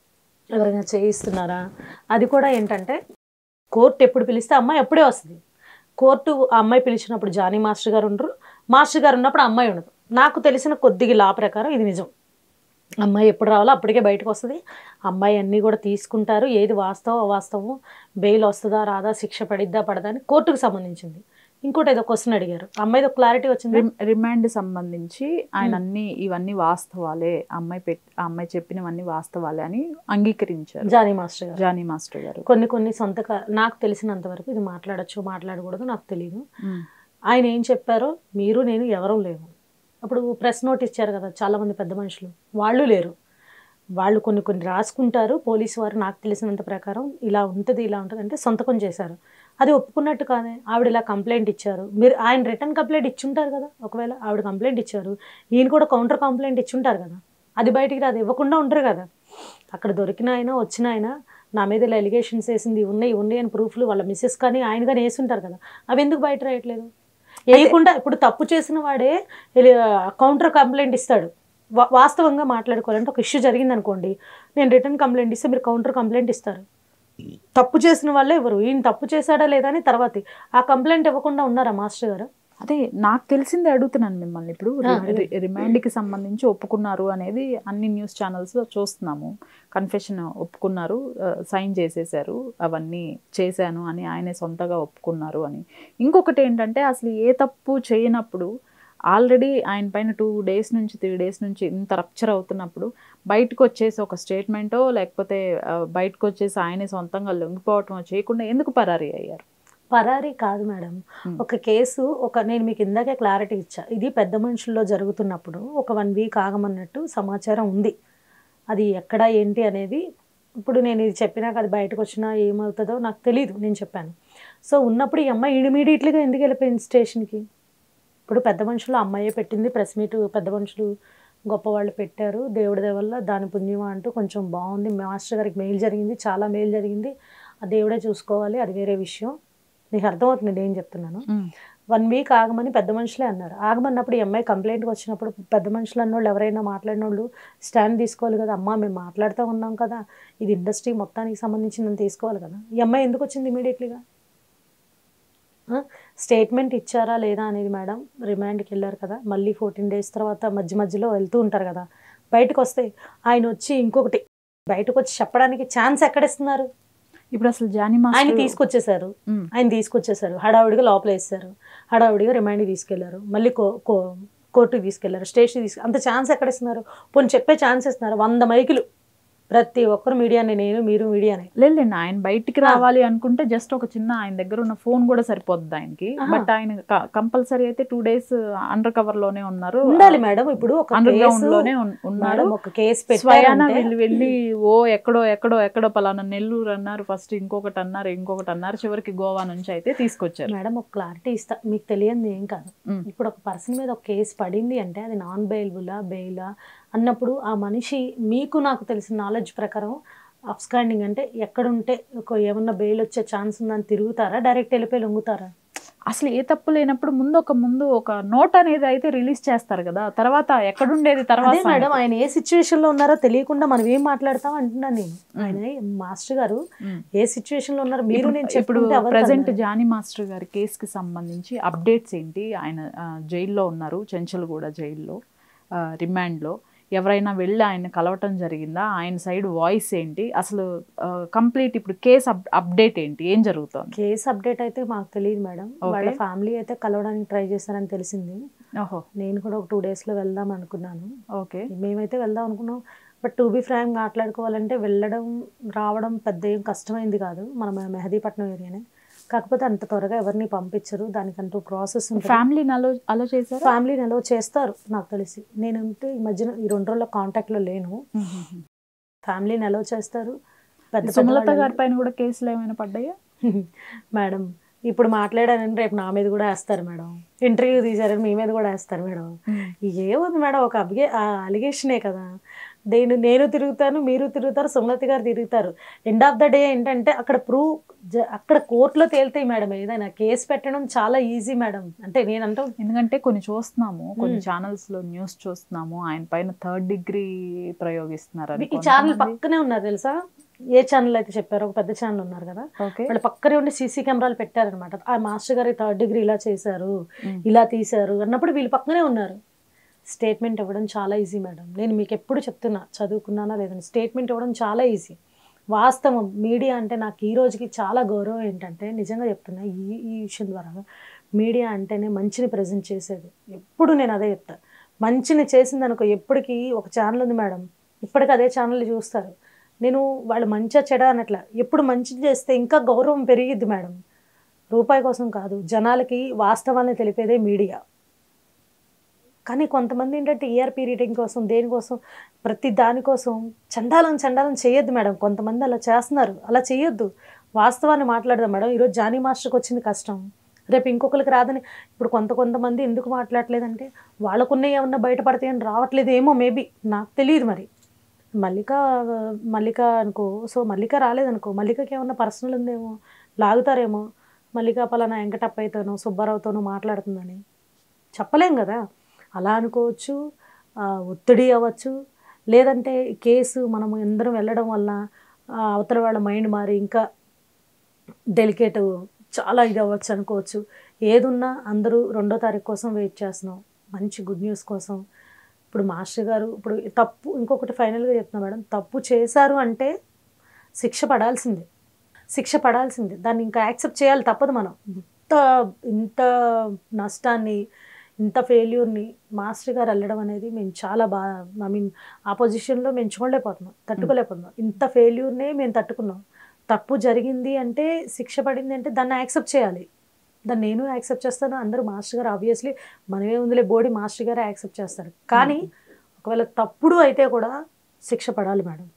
ఎవరైనా చేయిస్తున్నారా అది కూడా ఏంటంటే కోర్టు ఎప్పుడు పిలిస్తే అమ్మాయి అప్పుడే వస్తుంది కోర్టు ఆ అమ్మాయి పిలిచినప్పుడు జానీ మాస్టర్ గారు ఉండరు మాస్టర్ గారు ఉన్నప్పుడు ఆ అమ్మాయి ఉండదు నాకు తెలిసిన కొద్దిగా లా ప్రకారం ఇది నిజం అమ్మాయి ఎప్పుడు రావాలో అప్పటికే బయటకు వస్తుంది అమ్మాయి అన్నీ కూడా తీసుకుంటారు ఏది వాస్తవం అవాస్తవం బెయిల్ వస్తుందా రాదా శిక్ష పడిద్దా పడదా అని కోర్టుకు సంబంధించింది ఇంకోటి ఏదో క్వశ్చన్ అడిగారు అమ్మాయిది ఒక క్లారిటీ వచ్చింది రిమ్- రిమాండ్ సంబంధించి ఆయన అన్ని ఇవన్నీ వాస్తవాలే అమ్మాయి పెట్ ఆ అమ్మాయి చెప్పినవన్నీ వాస్తవాలే అని అంగీకరించారు జానీ మాస్టర్ గారు జానీ మాస్టర్ గారు కొన్ని కొన్ని సొంత కా- నాకు తెలిసినంత వరకు ఇది మాట్లాడచ్చు మాట్లాడకూడదు నాకు తెలియదు ఉమ్. ఆయన ఏం చెప్పారో మీరు నేను ఎవరూ లేము అప్పుడు ప్రెస్ నోట్ ఇచ్చారు కదా చాలామంది పెద్ద మనుషులు వాళ్ళు లేరు వాళ్ళు కొన్ని కొన్ని రాసుకుంటారు పోలీసు వారు నాకు తెలిసినంత ప్రకారం ఇలా ఉంటుంది ఇలా ఉంటుంది అంటే సొంతకం చేశారు అది ఒప్పుకున్నట్టు కాదే ఆవిడ ఇలా కంప్లైంట్ ఇచ్చారు మీరు ఆయన రిటర్న్ కంప్లైంట్ ఇచ్చుంటారు కదా ఒకవేళ ఆవిడ కంప్లైంట్ ఇచ్చారు ఈయన కూడా కౌంటర్ కంప్లైంట్ ఇచ్చుంటారు కదా అది బయటికి రాదు ఇవ్వకుండా ఉంటారు కదా అక్కడ దొరికిన ఆయన వచ్చిన ఆయన నా మీద ఇలా ఎలిగేషన్స్ వేసింది ఇవి ఉన్నాయి ఇవి ఉన్నాయి అని ప్రూఫ్లు వాళ్ళ మిస్సెస్ కానీ ఆయన కానీ వేసుంటారు కదా అవి ఎందుకు బయట రాయట్లేదు వేయకుండా ఇప్పుడు తప్పు చేసిన వాడే కౌంటర్ కంప్లైంట్ ఇస్తాడు వా- వాస్తవంగా మాట్లాడుకోవాలంటే ఒక ఇష్యూ జరిగింది అనుకోండి నేను రిటర్న్ కంప్లైంట్ ఇస్తే మీరు కౌంటర్ కంప్లైంట్ ఇస్తారు తప్పు చేసిన వాళ్ళే ఎవరు ఈయన తప్పు చేశాడా లేదా అని తర్వాత ఆ కంప్లైంట్ ఇవ్వకుండా ఉన్నారా మాస్టర్ గారు అదే నాకు తెలిసిందే అడుగుతున్నాను మిమ్మల్ని ఇప్పుడు ఆ, రి- రి- రిమాండ్కి సంబంధించి ఒప్పుకున్నారు అనేది అన్ని న్యూస్ ఛానల్స్లో చూస్తున్నాము కన్ఫెషన్ ఒప్పుకున్నారు సైన్ చేసేసారు అవన్నీ చేశాను అని ఆయనే సొంతగా ఒప్పుకున్నారు అని ఇంకొకటి ఏంటంటే అసలు ఏ తప్పు చేయనప్పుడు ఆల్రెడీ ఆయన పైన టూ డేస్ నుంచి త్రీ డేస్ నుంచి ఇంత రప్చర్ అవుతున్నప్పుడు బయటకు వచ్చేసి ఒక స్టేట్మెంటో లేకపోతే ఆ, బయటకు వచ్చేసి ఆయనే సొంతంగా లొంగిపోవటం చేయకుండా ఎందుకు పరారీ అయ్యారు పరారీ కాదు మేడం Hmm. ఒక కేసు ఒక నేను మీకు ఇందాకే క్లారిటీ ఇచ్చా ఇది పెద్ద మనుషుల్లో జరుగుతున్నప్పుడు ఒక వన్ వీక్ ఆగమన్నట్టు సమాచారం ఉంది అది ఎక్కడ ఏంటి అనేది ఇప్పుడు నేను ఇది చెప్పినాక అది బయటకు వచ్చినా ఏమవుతుందో నాకు తెలియదు నేను చెప్పాను సో ఉన్నప్పుడు ఈ అమ్మాయి ఇమీడియట్లీగా ఎందుకు వెళ్ళిపోయింది స్టేషన్కి ఇప్పుడు పెద్ద మనుషులు అమ్మాయే పెట్టింది ప్రెస్ మీట్ పెద్ద మనుషులు గొప్పవాళ్ళు పెట్టారు దేవుడి దయ వల్ల దాని పుణ్యమా అంటూ కొంచెం బాగుంది మాస్టర్ గారికి మెయిల్ జరిగింది చాలా మెయిల్ జరిగింది ఆ దేవుడే చూసుకోవాలి అది వేరే విషయం నీకు అర్థమవుతుంది నేను ఏం చెప్తున్నాను వన్ వీక్ ఆగమని పెద్ద మనుషులే అన్నారు ఆగమన్నప్పుడు ఈ అమ్మాయి కంప్లైంట్కి వచ్చినప్పుడు పెద్ద మనుషులు అన్నోళ్ళు ఎవరైనా మాట్లాడిన వాళ్ళు స్టాండ్ తీసుకోవాలి కదా అమ్మా మేము మాట్లాడుతూ ఉన్నాం కదా ఇది ఇండస్ట్రీ మొత్తానికి సంబంధించిందని తీసుకోవాలి కదా ఈ అమ్మాయి ఎందుకు వచ్చింది ఇమీడియట్లీగా స్టేట్మెంట్ ఇచ్చారా లేదా అనేది మేడం రిమాండ్కి వెళ్ళారు కదా మళ్ళీ ఫోర్టీన్ డేస్ తర్వాత మధ్య మధ్యలో వెళ్తూ ఉంటారు కదా బయటకు వస్తే ఆయన వచ్చి ఇంకొకటి బయటకు వచ్చి చెప్పడానికి ఛాన్స్ ఎక్కడిస్తున్నారు ఇప్పుడు అసలు జానీ ఆయన మాస్టర్ తీసుకొచ్చేసారు ఉమ్. ఆయన తీసుకొచ్చేసారు హడావుడిగా లోపల వేస్తారు హడావుడిగా రిమాండ్కి తీసుకెళ్లారు మళ్ళీ కో కో కోర్టుకి తీసుకెళ్లారు స్టేషన్ తీసుకు అంత ఛాన్స్ ఎక్కడ ఇస్తున్నారు పోనీ చెప్పే ఛాన్స్ ఇస్తున్నారు వంద మైకులు ప్రతి ఒక్కరు మీడియానే నేను మీరు మీడియానే లేదండి ఆయన బయటికి రావాలి అనుకుంటే జస్ట్ ఒక చిన్న ఆయన దగ్గర ఉన్న ఫోన్ కూడా సరిపోద్ది ఆయనకి ఆహా. బట్ ఆయన కంపల్సరీ అయితే టూ డేస్ అండర్ కవర్ లోనే ఉన్నారు ఉండాలి మేడం ఇప్పుడు ఒక అండర్ గ్రౌండ్ కేసు లోనే ఉన్- ఉన్నారు మేడం ఒక కేసు స్వయాన పెట్టారంటే వీళ్ళు వెళ్ళి ఓ ఎక్కడో ఎక్కడో ఎక్కడో పలానా నెల్లూరు అన్నారు ఫస్ట్ ఇంకొకటి అన్నారు ఇంకొకటి అన్నారు చివరికి గోవా నుంచి అయితే తీసుకొచ్చారు మేడం ఒక క్లారిటీ ఇస్తా మీకు తెలియంది ఏం కాదు ఉమ్. ఇప్పుడు ఒక పర్సన్ మీద ఒక కేసు పడింది అంటే అది నాన్ బెయిల్బులా బెయిలా అన్నప్పుడు ఆ మనిషి మీకు నాకు తెలిసిన నాలెడ్జ్ ప్రకారం అప్స్కాండింగ్ అంటే ఎక్కడుంటే ఒక ఏమన్నా బెయిల్ వచ్చే ఛాన్స్ ఉందని తిరుగుతారా డైరెక్ట్ వెళ్ళిపోయి లొంగుతారా అసలు ఏ తప్పు లేనప్పుడు ముందు ఒక ముందు ఒక నోట్ అనేది అయితే రిలీజ్ చేస్తారు కదా తర్వాత ఎక్కడుండేది అదే తర్వాత మేడం ఆయన ఏ సిచ్యువేషన్ లో ఉన్నారో తెలియకుండా మనం ఏం మాట్లాడతాం అంటున్నాను నేను ఆయన మాస్టర్ గారు ఉమ్. ఏ సిచ్యువేషన్ లో ఉన్నారు మీరు నేను ఇప్పుడు చెప్పుకుంటే ఎవరు ప్రజెంట్ కదన్నారు? జానీ మాస్టర్ గారి కేసుకి సంబంధించి అప్డేట్స్ ఏంటి ఆయన ఆ, జైల్లో ఉన్నారు చెంచల్గూడ జైల్లో ఆ, రిమాండ్లో ఎవరైనా వెళ్ళి ఆయన కలవటం జరిగిందా ఆయన సైడ్ వాయిస్ ఏంటి అసలు కంప్లీట్ ఇప్పుడు కేసు అప్డేట్ ఏంటి ఏం జరుగుతోంది కేసు అప్డేట్ అయితే మాకు తెలియదు మేడం Okay. వాళ్ళ ఫ్యామిలీ అయితే కలవడానికి ట్రై చేస్తారని తెలిసింది ఓహో నేను కూడా ఒక టూ డేస్ లో వెళ్దాం అనుకున్నాను ఓకే మేమైతే వెళ్దాం అనుకున్నాం బట్ టు బి ఫ్రాంక్ మాట్లాడుకోవాలంటే వెళ్ళడం రావడం పెద్ద ఏం కష్టమైంది కాదు మన మెహదీపట్నం ఏరియానే కాకపోతే అంత త్వరగా ఎవరిని పంపించరు దానికంటూ ప్రాసెస్ ఉంటుంది ఫ్యామిలీని అలో అలో చేశారా ఫ్యామిలీని ఎలా చేస్తారు నాకు తెలిసి నేనంటే ఈ మధ్యన ఈ రెండు రోజుల కాంటాక్ట్లో లేను ఫ్యామిలీని ఎలా చేస్తారు పెద్ద పెద్ద సుమలత వాళ్ళని- గారి పైన కూడా కేసులు ఏమైనా పడ్డాయా మేడం ఇప్పుడు మాట్లాడానని రేపు నా మీద కూడా వేస్తారు మేడం ఇంటర్వ్యూ తీశారని మీ మీద కూడా వేస్తారు మేడం ఏముంది మేడం ఒక అభిగే అలిగేషనే కదా నేను నేను తిరుగుతాను మీరు తిరుగుతారు సుమలతి గారు తిరుగుతారు ఎండ్ ఆఫ్ ద డే ఏంటంటే అక్కడ ప్రూవ్ అక్కడ కోర్టులో తేలుతాయి మేడం ఏదైనా కేసు పెట్టడం చాలా ఈజీ మేడం అంటే నేను అంటూ ఎందుకంటే కొన్ని చూస్తున్నాము కొన్ని మ్మ్. ఛానల్స్ లో న్యూస్ చూస్తున్నాము ఆయన పైన థర్డ్ డిగ్రీ ప్రయోగిస్తున్నారు అని ఈ ఛానల్ కొంతమంది- పక్కనే ఉన్నారు తెలుసా ఏ ఛానల్ అయితే చెప్పారో ఒక పెద్ద ఛానల్ ఉన్నారు కదా ఓకే వాళ్ళు పక్కనే ఉండి సీసీ కెమెరాలు పెట్టారనమాట ఆ మాస్టర్ గారి థర్డ్ డిగ్రీ ఇలా చేశారు మ్మ్. ఇలా తీశారు అన్నప్పుడు వీళ్ళు పక్కనే ఉన్నారు స్టేట్మెంట్ ఇవ్వడం చాలా ఈజీ మేడం నేను మీకు ఎప్పుడు చెప్తున్నా చదువుకున్నానా లేదని స్టేట్మెంట్ ఇవ్వడం చాలా ఈజీ వాస్తవం మీడియా అంటే నాకు ఈ రోజుకి చాలా గౌరవం ఏంటంటే నిజంగా చెప్తున్నా ఈ ఈ విషయం ద్వారా మీడియా అంటేనే మంచిని ప్రజెంట్ చేసేది ఎప్పుడు నేను అదే చెప్తా మంచిని చేసింది అనుకో ఎప్పటికీ ఒక ఛానల్ ఉంది మేడం ఇప్పటికీ అదే ఛానల్ చూస్తారు నేను వాళ్ళు మంచిగా చెడ అనట్లా ఎప్పుడు మంచి చేస్తే ఇంకా గౌరవం పెరిగిద్ది మేడం రూపాయి కోసం కాదు జనాలకి వాస్తవాన్ని తెలిపేదే మీడియా కానీ కొంతమంది ఏంటంటే ఈఆర్పీ రీడింగ్ కోసం దేనికోసం ప్రతి దానికోసం చండాలం చండాలం చేయొద్దు మేడం కొంతమంది అలా చేస్తున్నారు అలా చేయొద్దు వాస్తవాన్ని మాట్లాడదాం మేడం ఈరోజు జానీ మాస్టర్కి వచ్చింది కష్టం రేపు ఇంకొకరికి రాదని ఇప్పుడు కొంత కొంతమంది ఎందుకు మాట్లాడలేదంటే వాళ్ళకున్న ఏమన్నా బయటపడతాయని రావట్లేదు ఏమో మేబీ నాకు తెలియదు మరి మల్లిక మల్లిక అనుకో సో మల్లిక రాలేదనుకో మల్లికకి ఏమన్నా పర్సనల్ ఉందేమో లాగుతారేమో మల్లిక పలానా వెంకటప్పయ్యతోనో సుబ్బారావుతోనో మాట్లాడుతుందని చెప్పలేం కదా అలా అనుకోవచ్చు ఆ, ఒత్తిడి అవ్వచ్చు లేదంటే కేసు మనం అందరం వెళ్ళడం వల్ల ఆ, అవతల వాళ్ళ మైండ్ మారి ఇంకా డెలికేట్ చాలా ఇది అవ్వచ్చు అనుకోవచ్చు ఏదున్నా అందరూ రెండో తారీఖు కోసం వెయిట్ చేస్తున్నాం మంచి గుడ్ న్యూస్ కోసం ఇప్పుడు మాస్టర్ గారు ఇప్పుడు తప్పు ఇంకొకటి ఫైనల్గా చెప్తున్నా మేడం తప్పు చేశారు అంటే శిక్ష పడాల్సిందే శిక్ష పడాల్సిందే దాన్ని ఇంకా యాక్సెప్ట్ చేయాలి తప్పదు మనం ఇంత ఇంత నష్టాన్ని ఇంత ఫెయిల్యూర్ని మాస్టర్ గారు వెళ్ళడం అనేది మేము చాలా బాగా ఐ మీన్ ఆ పొజిషన్లో మేము చూడలేకపోతున్నాం తట్టుకోలేకపోతున్నాం ఇంత ఫెయిల్యూర్నే మేము తట్టుకున్నాం తప్పు జరిగింది అంటే శిక్ష పడింది అంటే దాన్ని యాక్సెప్ట్ చేయాలి దాన్ని నేను యాక్సెప్ట్ చేస్తాను అందరూ మాస్టర్ గారు ఆబ్వియస్లీ మనమే ఉందిలే బోడీ మాస్టర్ గారే యాక్సెప్ట్ చేస్తారు కానీ ఒకవేళ తప్పుడు అయితే కూడా శిక్ష పడాలి మేడం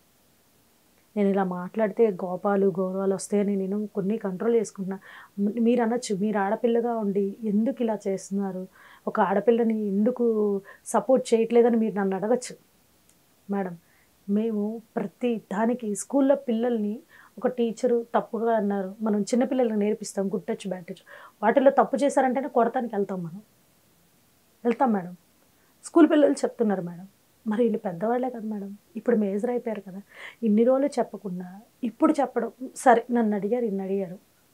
నేను ఇలా మాట్లాడితే గోపాలు గౌరవాలు వస్తాయని నేను కొన్ని కంట్రోల్ చేసుకుంటున్నా మ్- మీరు అనొచ్చు మీరు ఆడపిల్లగా ఉండి ఎందుకు ఇలా చేస్తున్నారు ఒక ఆడపిల్లని ఎందుకు సపోర్ట్ చేయట్లేదని మీరు నన్ను అడగచ్చు మేడం మేము ప్రతి దానికి స్కూల్లో పిల్లల్ని ఒక టీచరు తప్పుగా అన్నారు మనం చిన్నపిల్లలకు నేర్పిస్తాం గుడ్ టచ్ బ్యాడ్ టచ్ వాటిల్లో తప్పు చేశారంటేనే కొడతానికి వెళ్తాం మనం వెళ్తాం మేడం స్కూల్ పిల్లలు చెప్తున్నారు మేడం మరి వీళ్ళు పెద్దవాళ్ళే కదా మేడం ఇప్పుడు మేజర్ అయిపోయారు కదా ఇన్ని రోజులు చెప్పకుండా ఇప్పుడు చెప్పడం సరే నన్ను అడిగారు ఇన్ని అడిగారు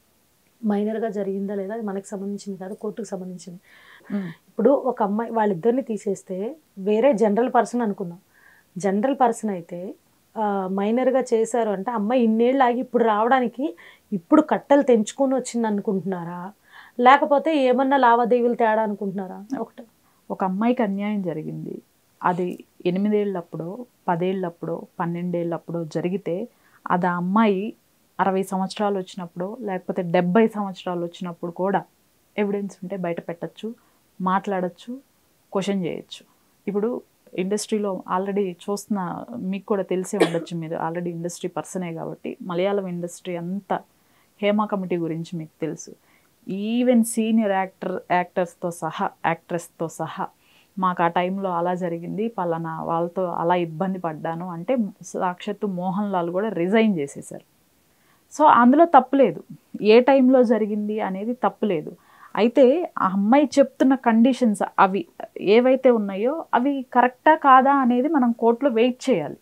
మైనర్గా జరిగిందా లేదా అది మనకు సంబంధించింది కాదు కోర్టుకు సంబంధించింది మ్మ్. ఇప్పుడు ఒక అమ్మాయి వాళ్ళిద్దరిని తీసేస్తే వేరే జనరల్ పర్సన్ అనుకుందాం జనరల్ పర్సన్ అయితే ఆ, మైనర్గా చేశారు అంటే అమ్మాయి ఇన్నేళ్ళు ఆగి ఇప్పుడు రావడానికి ఇప్పుడు కట్టలు తెంచుకొని వచ్చింది అనుకుంటున్నారా లేకపోతే ఏమన్నా లావాదేవీలు తేడా అనుకుంటున్నారా ఒకటి ఒక అమ్మాయికి అన్యాయం జరిగింది అది ఎనిమిదేళ్ళప్పుడో పదేళ్ళప్పుడో పన్నెండేళ్ళప్పుడో జరిగితే అది ఆ అమ్మాయి అరవై సంవత్సరాలు వచ్చినప్పుడు లేకపోతే డెబ్బై సంవత్సరాలు వచ్చినప్పుడు కూడా ఎవిడెన్స్ ఉంటే బయట పెట్టచ్చు మాట్లాడచ్చు క్వశ్చన్ చేయొచ్చు ఇప్పుడు ఇండస్ట్రీలో ఆల్రెడీ చూస్తున్న మీకు కూడా తెలిసే ఉండొచ్చు మీరు ఆల్రెడీ ఇండస్ట్రీ పర్సనే కాబట్టి మలయాళం ఇండస్ట్రీ అంతా హేమ కమిటీ గురించి మీకు తెలుసు ఈవెన్ సీనియర్ యాక్టర్ యాక్టర్స్తో సహా యాక్ట్రెస్తో సహా మాకు ఆ టైంలో అలా జరిగింది పలానా వాళ్ళతో అలా ఇబ్బంది పడ్డాను అంటే సాక్షాత్తు మోహన్ లాల్ కూడా రిజైన్ చేసేసారు సో అందులో తప్పులేదు ఏ టైంలో జరిగింది అనేది తప్పులేదు అయితే ఆ అమ్మాయి చెప్తున్న కండిషన్స్ అవి ఏవైతే ఉన్నాయో అవి కరెక్టా కాదా అనేది మనం కోర్టులో వెయిట్ చేయాలి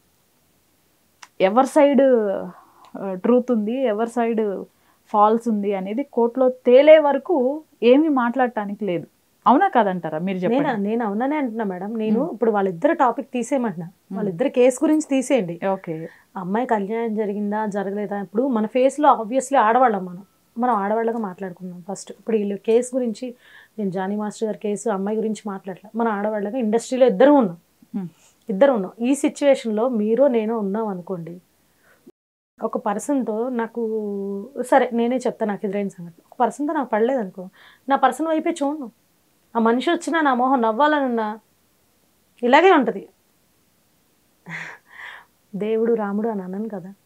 ఎవరి సైడ్ ట్రూత్ ఉంది ఎవరి సైడ్ ఫాల్స్ ఉంది అనేది కోర్టులో తేలే వరకు ఏమీ మాట్లాడటానికి లేదు అవునా కాదంటారా మీరు నేను చెప్పండి నేను అవుననే అంటున్నా మేడం నేను ఇప్పుడు వాళ్ళిద్దరు టాపిక్ తీసేయమంటున్నా వాళ్ళిద్దరు కేసు గురించి తీసేయండి ఓకే అమ్మాయికి అన్యాయం జరిగిందా జరగలేదా ఇప్పుడు మన ఫేస్లో ఆబ్వియస్లీ ఆడవాళ్ళం మనం మనం ఆడవాళ్ళగా మాట్లాడుకుందాం ఫస్ట్ ఇప్పుడు వీళ్ళు కేసు గురించి నేను జానీ మాస్టర్ గారి కేసు అమ్మాయి గురించి మాట్లాడలే మన ఆడవాళ్ళగా ఇండస్ట్రీలో ఇద్దరు ఉన్నాం Hmm. ఇద్దరు ఉన్నాం ఈ సిచ్యువేషన్లో మీరు నేను ఉన్నాం అనుకోండి ఒక పర్సన్తో నాకు సరే నేనే చెప్తాను నాకు ఎదురైన సంగతి ఒక పర్సన్తో నాకు పడలేదు అనుకో నా పర్సన్ వైపే చూడను ఆ మనిషి వచ్చినా నా మొహం నవ్వాలని ఉన్నా ఇలాగే ఉంటుంది దేవుడు రాముడు అని అన్నాను కదా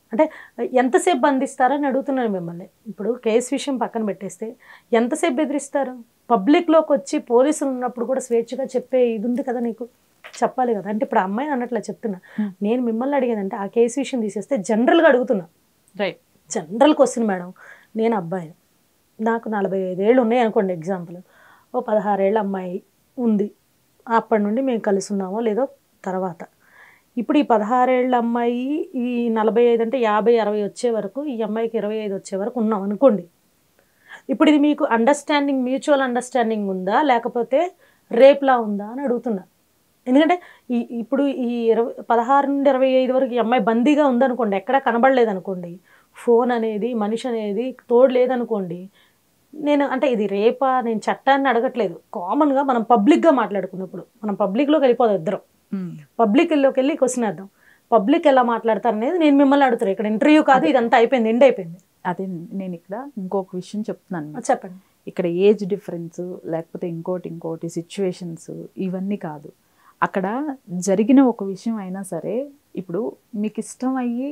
అంటే ఎంతసేపు బంధిస్తారని అడుగుతున్నాను మిమ్మల్ని ఇప్పుడు కేసు విషయం పక్కన పెట్టేస్తే ఎంతసేపు బెదిరిస్తారు పబ్లిక్లోకి వచ్చి పోలీసులు ఉన్నప్పుడు కూడా స్వేచ్ఛగా చెప్పే ఇది ఉంది కదా నీకు చెప్పాలి కదా అంటే ఇప్పుడు ఆ అమ్మాయి అన్నట్లా చెప్తున్నా Hmm. నేను మిమ్మల్ని అడిగేదంటే ఆ కేసు విషయం తీసేస్తే జనరల్గా అడుగుతున్నా రైట్ జనరల్ క్వశ్చన్ మేడం నేను అబ్బాయి నాకు నలభై ఐదేళ్ళు ఉన్నాయి అనుకోండి ఎగ్జాంపుల్ ఓ పదహారేళ్ళ అమ్మాయి ఉంది అప్పటి నుండి మేము కలిసి ఉన్నామో లేదో తర్వాత ఇప్పుడు ఈ పదహారేళ్ళ అమ్మాయి ఈ నలభై ఐదు అంటే యాభై అరవై వచ్చే వరకు ఈ అమ్మాయికి ఇరవై ఐదు వచ్చే వరకు ఉన్నాం అనుకోండి ఇప్పుడు ఇది మీకు అండర్స్టాండింగ్ మ్యూచువల్ అండర్స్టాండింగ్ ఉందా లేకపోతే రేప్లా ఉందా అని అడుగుతున్నా ఎందుకంటే ఈ ఇప్పుడు ఈ ఇరవై పదహారు నుండి ఇరవై ఐదు వరకు ఈ అమ్మాయి బందీగా ఉందనుకోండి ఎక్కడ కనబడలేదు అనుకోండి ఫోన్ అనేది మనిషి అనేది తోడు లేదనుకోండి నేను అంటే ఇది రేపా నేను చట్టాన్ని అడగట్లేదు కామన్గా మనం పబ్లిక్గా మాట్లాడుకున్నప్పుడు మనం పబ్లిక్లోకి వెళ్ళిపోదాం ఇద్దరం పబ్లిక్లోకి వెళ్ళి క్వశ్చన్ వేద్దాం పబ్లిక్ ఎలా మాట్లాడతారు అనేది నేను మిమ్మల్ని అడుగుతాను ఇక్కడ ఇంటర్వ్యూ కాదు ఇదంతా అయిపోయింది ఎండ్ అయిపోయింది అదే నేను ఇక్కడ ఇంకొక విషయం చెప్తున్నాను మీకు. చెప్పండి ఇక్కడ ఏజ్ డిఫరెన్స్ లేకపోతే ఇంకోటి ఇంకోటి సిచ్యువేషన్స్ ఇవన్నీ కాదు అక్కడ జరిగిన ఒక విషయం అయినా సరే ఇప్పుడు మీకు ఇష్టం అయ్యి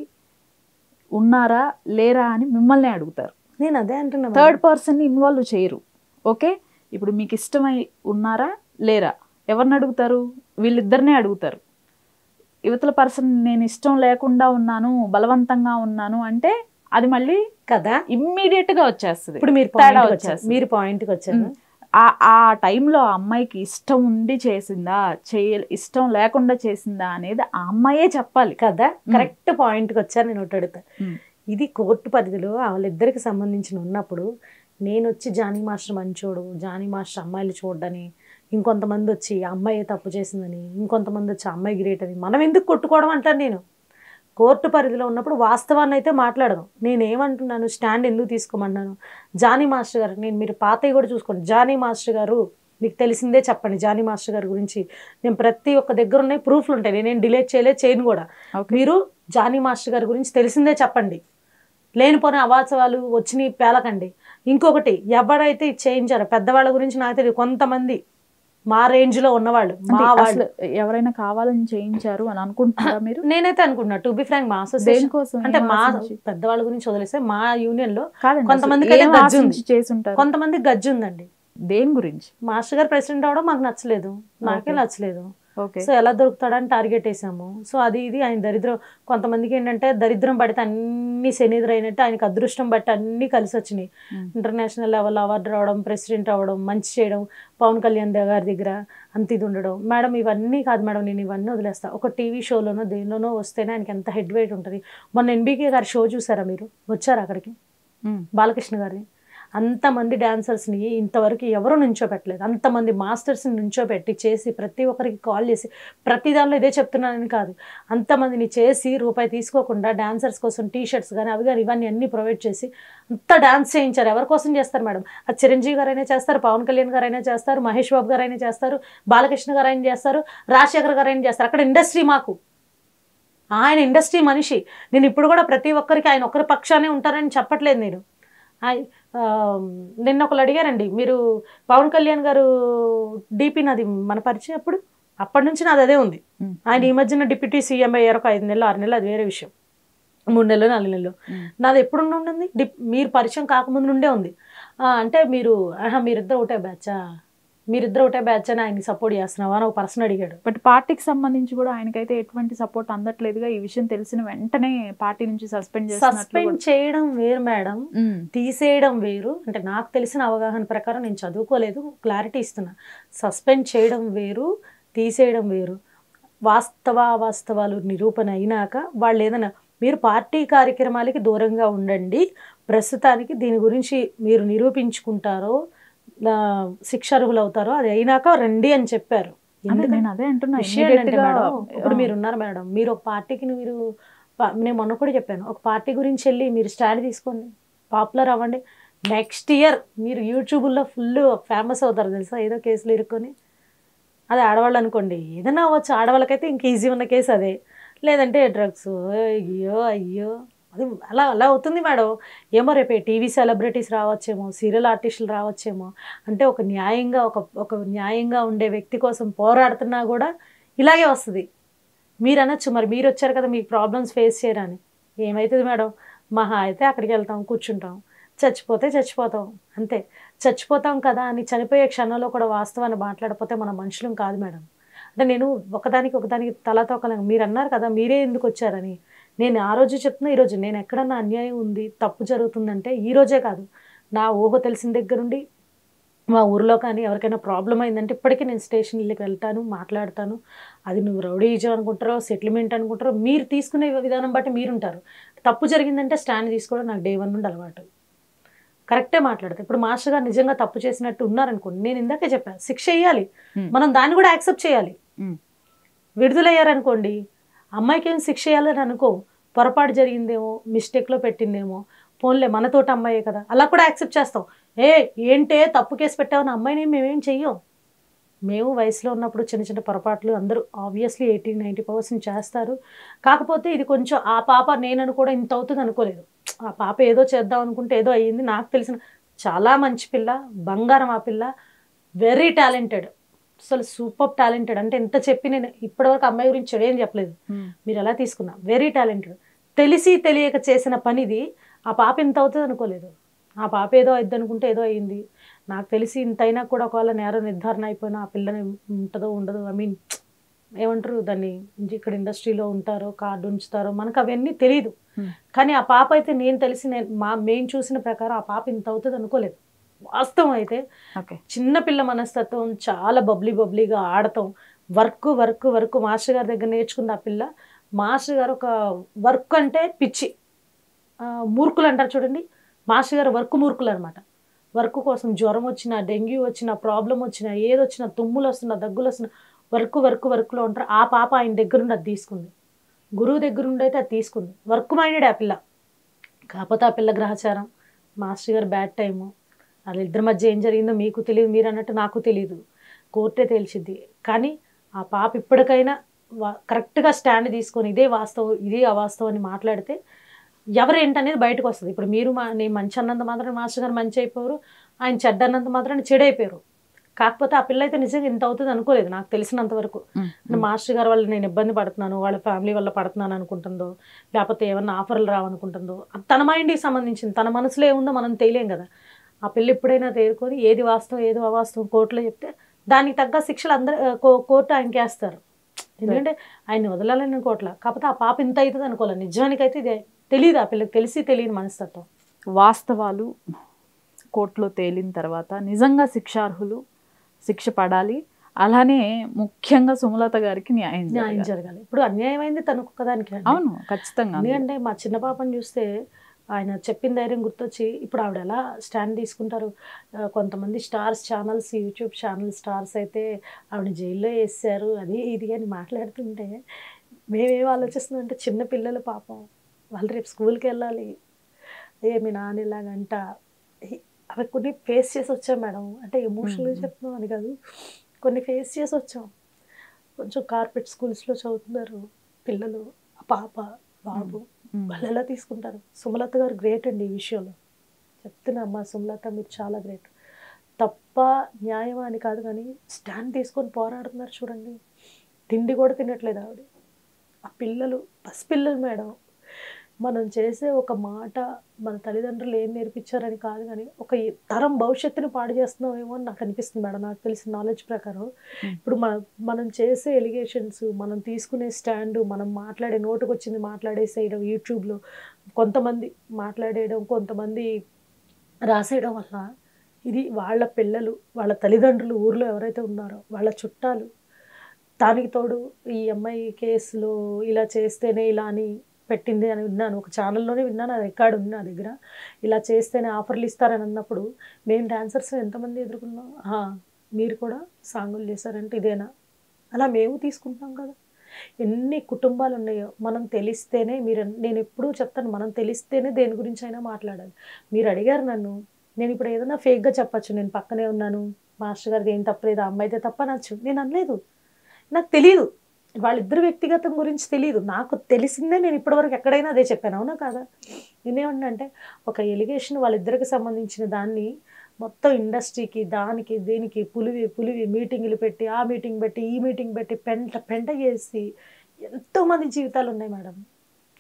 ఉన్నారా లేరా అని మిమ్మల్ని అడుగుతారు నేను అదే అంటున్నా మేడం. థర్డ్ పర్సన్ని ఇన్వాల్వ్ చేయరు ఓకే ఇప్పుడు మీకు ఇష్టమై ఉన్నారా లేరా ఎవరిని అడుగుతారు వీళ్ళిద్దరినే అడుగుతారు యువతల పర్సన్ నేను ఇష్టం లేకుండా ఉన్నాను బలవంతంగా ఉన్నాను అంటే అది మళ్ళీ కదా ఇమ్మీడియట్ గా వచ్చేస్తుంది ఇప్పుడు మీరు తేడా పాయింట్కి వచ్చారు వచ్చేస్తుంది. మీరు పాయింట్కి వచ్చారు ఉమ్. ఆ ఆ టైంలో ఆ అమ్మాయికి ఇష్టం ఉండి చేసిందా చేయ ఇష్టం లేకుండా చేసిందా అనేది ఆ అమ్మాయే చెప్పాలి కదా కరెక్ట్ పాయింట్కి వచ్చారు నేను ఒకటి అడుగుతా ఉమ్. ఇది కోర్టు పరిధిలో వాళ్ళిద్దరికి సంబంధించిన ఉన్నప్పుడు నేను వచ్చి జానీ మాస్టర్ మంచోడు జానీ మాస్టర్ అమ్మాయిలు చూడని ఇంకొంతమంది వచ్చి ఆ అమ్మాయి తప్పు చేసిందని ఇంకొంతమంది వచ్చి ఆ అమ్మాయి గ్రేట్ అని మనం ఎందుకు కొట్టుకోవడం అంటాను నేను కోర్టు పరిధిలో ఉన్నప్పుడు వాస్తవాన్ని అయితే మాట్లాడదాం నేను ఏమంటున్నాను స్టాండ్ ఎందుకు తీసుకోమన్నాను జానీ మాస్టర్ గారు నేను మీరు పాతవి కూడా చూసుకోండి జానీ మాస్టర్ గారు మీకు తెలిసిందే చెప్పండి జానీ మాస్టర్ గారి గురించి నేను ప్రతి ఒక్క దగ్గర ఉన్నాయి ప్రూఫ్లు ఉంటాయి నేనేం డిలేట్ చేయలేదు చేయను కూడా ఓకే మీరు జానీ మాస్టర్ గారి గురించి తెలిసిందే చెప్పండి లేనిపోయిన అవాసవాలు వచ్చినాయి పేలకండి ఇంకొకటి ఎవరైతే ఇది చేయించారో పెద్దవాళ్ళ గురించి నాకు తెలియదు కొంతమంది మా రేంజ్ లో ఉన్నవాళ్ళు మా అంటే వాళ్ళు అసలు ఎవరైనా కావాలని చేయించారు అని అనుకుంటున్నారా మీరు నేనైతే అనుకుంటున్నా టు బి ఫ్రాంక్ మా అసోసియేషన్ దేనికోసం అంటే ఏం మా ఆశించి? పెద్దవాళ్ళ గురించి వదిలేస్తే మా యూనియన్ లో కాదండి కొంతమందికి అసలు అయితే ఏం గజ్జు ఉంది. ఆశించి చేసి ఉంటారు కొంతమంది గజ్జు ఉందండి దేని గురించి మాస్టర్ గారు ప్రెసిడెంట్ అవడం మాకు నచ్చలేదు నాకే Okay. నచ్చలేదు ఓకే సో ఎలా దొరుకుతాడని టార్గెట్ వేసాము సో అది ఇది ఆయన దరిద్రం కొంతమందికి ఏంటంటే దరిద్రం పడితే అన్ని శనిద్రైనట్టు ఆయనకు అదృష్టం బట్టి అన్ని కలిసి వచ్చినాయి Hmm. ఇంటర్నేషనల్ లెవెల్ అవార్డు రావడం ప్రెసిడెంట్ అవ్వడం మంచి చేయడం పవన్ కళ్యాణ్ గారి దగ్గర అంత ఇది ఉండడం మేడం ఇవన్నీ కాదు మేడం నేను ఇవన్నీ వదిలేస్తా ఒక టీవీ షోలోనో దేనిలోనో వస్తేనే ఆయనకి ఎంత హెడ్ వెయిట్ ఉంటుంది మొన్న ఎన్బీకే గారి షో చూసారా మీరు వచ్చారా అక్కడికి ఉమ్. బాలకృష్ణ గారిని అంతమంది డాన్సర్స్ని ఇంతవరకు ఎవరు నుంచోబెట్టలేదు అంతమంది మాస్టర్స్ని నుంచోబెట్టి చేసి ప్రతి ఒక్కరికి కాల్ చేసి ప్రతి దానిలో ఇదే చెప్తున్నానని కాదు అంతమందిని చేసి రూపాయి తీసుకోకుండా డాన్సర్స్ కోసం టీ షర్ట్స్ కానీ అవి కానీ ఇవన్నీ అన్ని ప్రొవైడ్ చేసి అంత డాన్స్ చేయించారు ఎవరి కోసం చేస్తారు మేడం అది చిరంజీవి గారైనా చేస్తారు పవన్ కళ్యాణ్ గారైనా చేస్తారు మహేష్ బాబు గారైనా చేస్తారు బాలకృష్ణ గారైనా చేస్తారు రాజశేఖర్ గారైనా చేస్తారు అక్కడ ఇండస్ట్రీ మాకు ఆయన ఇండస్ట్రీ మనిషి నేను ఇప్పుడు కూడా ప్రతి ఒక్కరికి ఆయన ఒక్కరి పక్షానే ఉంటారని చెప్పట్లేదు నేను ఆయ- ఆ, నిన్న ఒకళ్ళు అడిగారండి మీరు పవన్ కళ్యాణ్ గారు డీపీ నాది మన పరిచయం అప్పుడు అప్పటి నుంచి నాది అదే ఉంది ఉమ్. ఆయన ఈ మధ్యన డిప్యూటీ సీఎం అయ్యారు ఒక ఐదు నెలలు ఆరు నెలలు అది వేరే విషయం మూడు నెలలు నాలుగు నెలలు ఉమ్. నాది ఎప్పుడు నుండి ఉంది డిప్ మీరు పరిచయం కాకముందు నుండే ఉంది ఆ, అంటే మీరు ఆహా మీరిద్దరు ఒకటే బ్యాచా మీరిద్దరు ఒకటే బ్యాచ్ అని ఆయన్ని సపోర్ట్ చేస్తున్నావా అని ఒక పర్సన్ అడిగాడు బట్ పార్టీకి సంబంధించి కూడా ఆయనకైతే ఎటువంటి సపోర్ట్ అందట్లేదుగా ఈ విషయం తెలిసిన వెంటనే పార్టీ నుంచి సస్పెండ్ చేసినట్లు సస్పెండ్ కూడా- చేయడం వేరు మేడం ఉమ్. తీసేయడం వేరు అంటే నాకు తెలిసిన అవగాహన ప్రకారం నేను చదువుకోలేదు క్లారిటీ ఇస్తున్నా సస్పెండ్ చేయడం వేరు తీసేయడం వేరు వాస్తవ వాస్తవాలు నిరూపణ అయినాక వాళ్ళు ఏదైనా మీరు పార్టీ కార్యక్రమాలకి దూరంగా ఉండండి ప్రస్తుతానికి దీని గురించి మీరు నిరూపించుకుంటారో ఆ, శిక్షార్హులు అవుతారో అది అయినాక రండి అని చెప్పారు అదే ఎందుకంటే నేను అదే అంటున్నా విషయం ఏంటంటే immediate గా- మేడం ఇప్పుడు మీరు ఉన్నారు మేడం మీరు ఒక పార్టీకి మీరు ప- నేను మొన్న కూడా చెప్పాను ఒక పార్టీ గురించి వెళ్ళి మీరు స్టాండ్ తీసుకోండి పాపులర్ అవ్వండి నెక్స్ట్ ఇయర్ మీరు యూట్యూబ్లో ఫుల్ ఫేమస్ అవుతారు తెలుసా ఏదో కేసులు ఇరుక్కొని అదే ఆడవాళ్ళు అనుకోండి ఏదైనా అవ్వచ్చు ఆడవాళ్ళకైతే ఇంక ఈజీ ఉన్న కేసు అదే లేదంటే డ్రగ్స్ అయ్యో అయ్యో అది అలా అలా అవుతుంది మేడం ఏమో రేపే టీవీ సెలబ్రిటీస్ రావచ్చేమో సీరియల్ ఆర్టిస్టులు రావచ్చేమో అంటే ఒక న్యాయంగా ఒక ఒక న్యాయంగా ఉండే వ్యక్తి కోసం పోరాడుతున్నా కూడా ఇలాగే వస్తుంది మీరు అనొచ్చు మరి మీరు వచ్చారు కదా మీకు ప్రాబ్లమ్స్ ఫేస్ చేయరని ఏమవుతుంది మేడం మహా అయితే అక్కడికి వెళ్తాం కూర్చుంటాం చచ్చిపోతే చచ్చిపోతాం అంతే చచ్చిపోతాం కదా అని చనిపోయే క్షణంలో కూడా వాస్తవాన్ని మాట్లాడకపోతే మన మనుషులం కాదు మేడం అంటే నేను ఒకదానికి ఒకదానికి తలతో ఒకలా మీరు అన్నారు కదా మీరే ఎందుకు వచ్చారని నేను ఆ రోజు చెప్తున్నా ఈరోజు నేను ఎక్కడన్నా అన్యాయం ఉంది తప్పు జరుగుతుందంటే ఈ రోజే కాదు నా ఊహ తెలిసిన దగ్గర నుండి మా ఊర్లో కానీ ఎవరికైనా ప్రాబ్లం అయిందంటే ఇప్పటికీ నేను స్టేషన్కి వెళ్తాను మాట్లాడతాను అది నువ్వు రౌడీజం అనుకుంటారో సెటిల్మెంట్ అనుకుంటారో మీరు తీసుకునే విధానం బట్టి మీరుంటారు తప్పు జరిగిందంటే స్టాండ్ తీసుకోవడం నాకు డే వన్ నుండి అలవాటు కరెక్టే మాట్లాడతాను ఇప్పుడు మాస్టర్ గారు నిజంగా తప్పు చేసినట్టు ఉన్నారనుకోండి నేను ఇందాకే చెప్పాను శిక్ష వేయాలి Hmm. మనం దాన్ని కూడా యాక్సెప్ట్ చేయాలి Hmm. విడుదలయ్యారనుకోండి అమ్మాయికి ఏం శిక్ష వేయాలని అనుకో పొరపాటు జరిగిందేమో మిస్టేక్లో పెట్టిందేమో పోన్లే మనతోటి అమ్మాయే కదా అలా కూడా యాక్సెప్ట్ చేస్తాం ఏ ఏంటే తప్పు కేసు పెట్టామని అమ్మాయిని మేమేం చెయ్యం మేము వయసులో ఉన్నప్పుడు చిన్న చిన్న పొరపాట్లు అందరూ ఆబ్వియస్లీ ఎయిటీ నైంటీ పర్సెంట్ చేస్తారు కాకపోతే ఇది కొంచెం ఆ పాప నేను కూడా ఇంత అవుతుంది అనుకోలేదు ఆ పాప ఏదో చేద్దాం అనుకుంటే ఏదో అయ్యింది నాకు తెలిసిన చాలా మంచి పిల్ల బంగారం ఆ పిల్ల వెరీ టాలెంటెడ్ అసలు సూపర్ టాలెంటెడ్ అంటే ఎంత చెప్పి నేను ఇప్పటివరకు అమ్మాయి గురించి చెడు ఏం చెప్పలేదు ఉమ్. మీరు ఎలా తీసుకున్నా వెరీ టాలెంటెడ్ తెలిసి తెలియక చేసిన పనిది ఆ పాప ఇంత అవుతుంది అనుకోలేదు ఆ పాప ఏదో అయింది అనుకుంటే ఏదో అయింది నాకు తెలిసి ఇంత అయినా కూడా ఒకవేళ నేరం నిర్ధారణ అయిపోయినా ఆ పిల్లని ఉంటుందో ఉండదో ఐ మీన్ ఏమంటారు దాన్ని ఇక్కడ ఇండస్ట్రీలో ఉంటారో కార్డు ఉంచుతారో మనకు అవన్నీ తెలియదు Hmm. కానీ ఆ పాప అయితే నేను తెలిసి నేను మా మెయిన్ చూసిన ప్రకారం ఆ పాప ఇంత అవుతుంది అనుకోలేదు వాస్తవం అయితే ఓకే చిన్న పిల్ల మనస్తత్వం చాలా బబ్లీ బబ్లీగా ఆడతాం వర్క్ వర్క్ వర్క్ మాస్టర్ గారి దగ్గర నేర్చుకుంది ఆ పిల్ల మాస్టర్ గారు ఒక వర్క్ అంటే పిచ్చి ఆ, మూర్ఖులు అంటారు చూడండి మాస్టర్ గారు వర్క్ మూర్ఖులు అనమాట వర్క్ కోసం జ్వరం వచ్చినా డెంగ్యూ వచ్చినా ప్రాబ్లం వచ్చినా ఏది వచ్చినా తుమ్ములు వస్తున్నా దగ్గులు వస్తున్నా వర్క్ వర్క్ వర్క్లో ఉంటారు ఆ పాప ఆయన దగ్గర నుండి అది తీసుకుంది గురువు దగ్గర నుండి అయితే అది తీసుకుంది వర్క్ మైండెడ్ ఆ పిల్ల కాకపోతే ఆ పిల్ల గ్రహచారం మాస్టర్ గారు బ్యాడ్ టైము వాళ్ళ ఇద్దరి మధ్య ఏం జరిగిందో మీకు తెలియదు మీరు అన్నట్టు నాకు తెలియదు కోర్టే తెలిసిద్ది కానీ ఆ పాప ఇప్పటికైనా వా- కరెక్ట్గా స్టాండ్ తీసుకొని ఇదే వాస్తవం ఇదే అవాస్తవం అని మాట్లాడితే ఎవరు ఏంటనేది బయటకు వస్తుంది ఇప్పుడు మీరు మా నేను మంచి అన్నంత మాత్రం మాస్టర్ గారు మంచి అయిపోయారు ఆయన చెడ్డ అన్నంత మాత్రం చెడైపోయారు కాకపోతే ఆ పిల్ల అయితే నిజంగా ఇంత అవుతుంది అనుకోలేదు నాకు తెలిసినంత వరకు ఉమ్. అంటే మాస్టర్ గారు వాళ్ళు నేను ఇబ్బంది పడుతున్నాను వాళ్ళ ఫ్యామిలీ వల్ల పడుతున్నాను అనుకుంటుందో లేకపోతే ఏమన్నా ఆఫర్లు రావనుకుంటుందో అది తన మైండ్కి సంబంధించింది తన మనసులో ఏముందో మనం తెలియలేం కదా ఆ పిల్ల ఎప్పుడైనా తేరుకొని ఏది వాస్తవం ఏది అవాస్తవం కోర్టులో చెప్తే దానికి తగ్గ శిక్షలు అందరు ఆ, కో- కోర్టు ఆయనకి వేస్తారు ఎందుకంటే ఆయన వదలాలని అనుకోవట్లా కాకపోతే ఆ పాప ఇంత అవుతుంది అనుకోవాలి నిజానికైతే ఇది తెలియదు ఆ పిల్లకి తెలిసి తెలియని మనస్తత్వం వాస్తవాలు కోర్టులో తేలిన తర్వాత నిజంగా శిక్షార్హులు శిక్ష పడాలి అలానే ముఖ్యంగా సుమలత గారికి న్యాయం న్యాయం జరగాలి. జరగాలి ఇప్పుడు అన్యాయమైంది తనకు ఒక్కదానికి అండి. అవును ఖచ్చితంగా ఎందుకంటే మా చిన్న పాపని చూస్తే ఆయన చెప్పిన ధైర్యం గుర్తొచ్చి ఇప్పుడు ఆవిడ ఎలా స్టాండ్ తీసుకుంటారు ఆ, కొంతమంది stars channels YouTube channel stars అయితే ఆవిడ జైల్లో వేసారు అది ఇది అని మాట్లాడుతుంటే మేమేం ఆలోచిస్తున్నాం అంటే చిన్న పిల్లలు పాపం వాళ్ళు రేపు స్కూల్కి వెళ్ళాలి ఏ మీ నాన్న ఇలాగంట ఈ- అవి కొన్ని ఫేస్ చేసి వచ్చాం మేడం అంటే ఎమోషనల్గా మ్మ్. చెప్తున్నాం అని కాదు కొన్ని ఫేస్ చేసి వచ్చాం కొంచెం కార్పొరేట్ స్కూల్స్లో చదువుతున్నారు పిల్లలు ఆ పాప బాబు ఉమ్. వాళ్ళు ఎలా తీసుకుంటారు సుమలత గారు గ్రేట్ అండి ఈ విషయంలో చెప్తున్నా అమ్మా సుమలత మీరు చాలా గ్రేట్ తప్ప న్యాయమా అని కాదు కానీ స్టాండ్ తీసుకొని పోరాడుతున్నారు చూడండి తిండి కూడా తినట్లేదు ఆవిడ ఆ పిల్లలు పసిపిల్లలు మేడం మనం చేసే ఒక మాట మన తల్లిదండ్రులు ఏం నేర్పించారని కాదు కానీ ఒక ఈ తరం భవిష్యత్తుని పాడు చేస్తున్నామేమో అని నాకు అనిపిస్తుంది మేడం నాకు తెలిసిన నాలెడ్జ్ ప్రకారం Hmm. ఇప్పుడు మన మనం చేసే ఎలిగేషన్స్ మనం తీసుకునే స్టాండ్ మనం మాట్లాడే నోటుకు వచ్చింది మాట్లాడేసేయడం యూట్యూబ్లో కొంతమంది మాట్లాడేయడం కొంతమంది రాసేయడం వల్ల ఇది వాళ్ళ పిల్లలు వాళ్ళ తల్లిదండ్రులు ఊర్లో ఎవరైతే ఉన్నారో వాళ్ళ చుట్టాలు దానికి తోడు ఈ అమ్మాయి కేసులో ఇలా చేస్తేనే ఇలా అని పెట్టింది అని విన్నాను ఒక ఛానల్లోనే విన్నాను ఆ రికార్డు ఉంది నా దగ్గర ఇలా చేస్తేనే ఆఫర్లు ఇస్తారని అన్నప్పుడు మేము డాన్సర్స్ ఎంతమంది ఎదుర్కొన్నాం "ఆ, మీరు కూడా సాంగులు చేశారంటే ఇదేనా అలా మేము తీసుకుంటాం కదా ఎన్ని కుటుంబాలు ఉన్నాయో మనం తెలిస్తేనే మీరు నేను ఎప్పుడూ చెప్తాను మనం తెలిస్తేనే దేని గురించి అయినా మాట్లాడాలి మీరు అడిగారు నన్ను నేను ఇప్పుడు ఏదైనా ఫేక్గా చెప్పచ్చు నేను పక్కనే ఉన్నాను మాస్టర్ గారిది ఏం తప్పలేదు ఆ అమ్మాయితే తప్ప నచ్చు నేను అనలేదు నాకు తెలియదు వాళ్ళిద్దరు వ్యక్తిగతం గురించి తెలియదు నాకు తెలిసిందే నేను ఇప్పటివరకు ఎక్కడైనా అదే చెప్పాను అవునా కాదా నేనేమన్నా ఒక ఎలిగేషన్ వాళ్ళిద్దరికి సంబంధించిన దాన్ని మొత్తం ఇండస్ట్రీకి దానికి దీనికి పులివి పులివి మీటింగులు పెట్టి ఆ మీటింగ్ పెట్టి ఈ మీటింగ్ పెట్టి పెంట పెంట చేసి ఎంతోమంది జీవితాలు ఉన్నాయి మేడం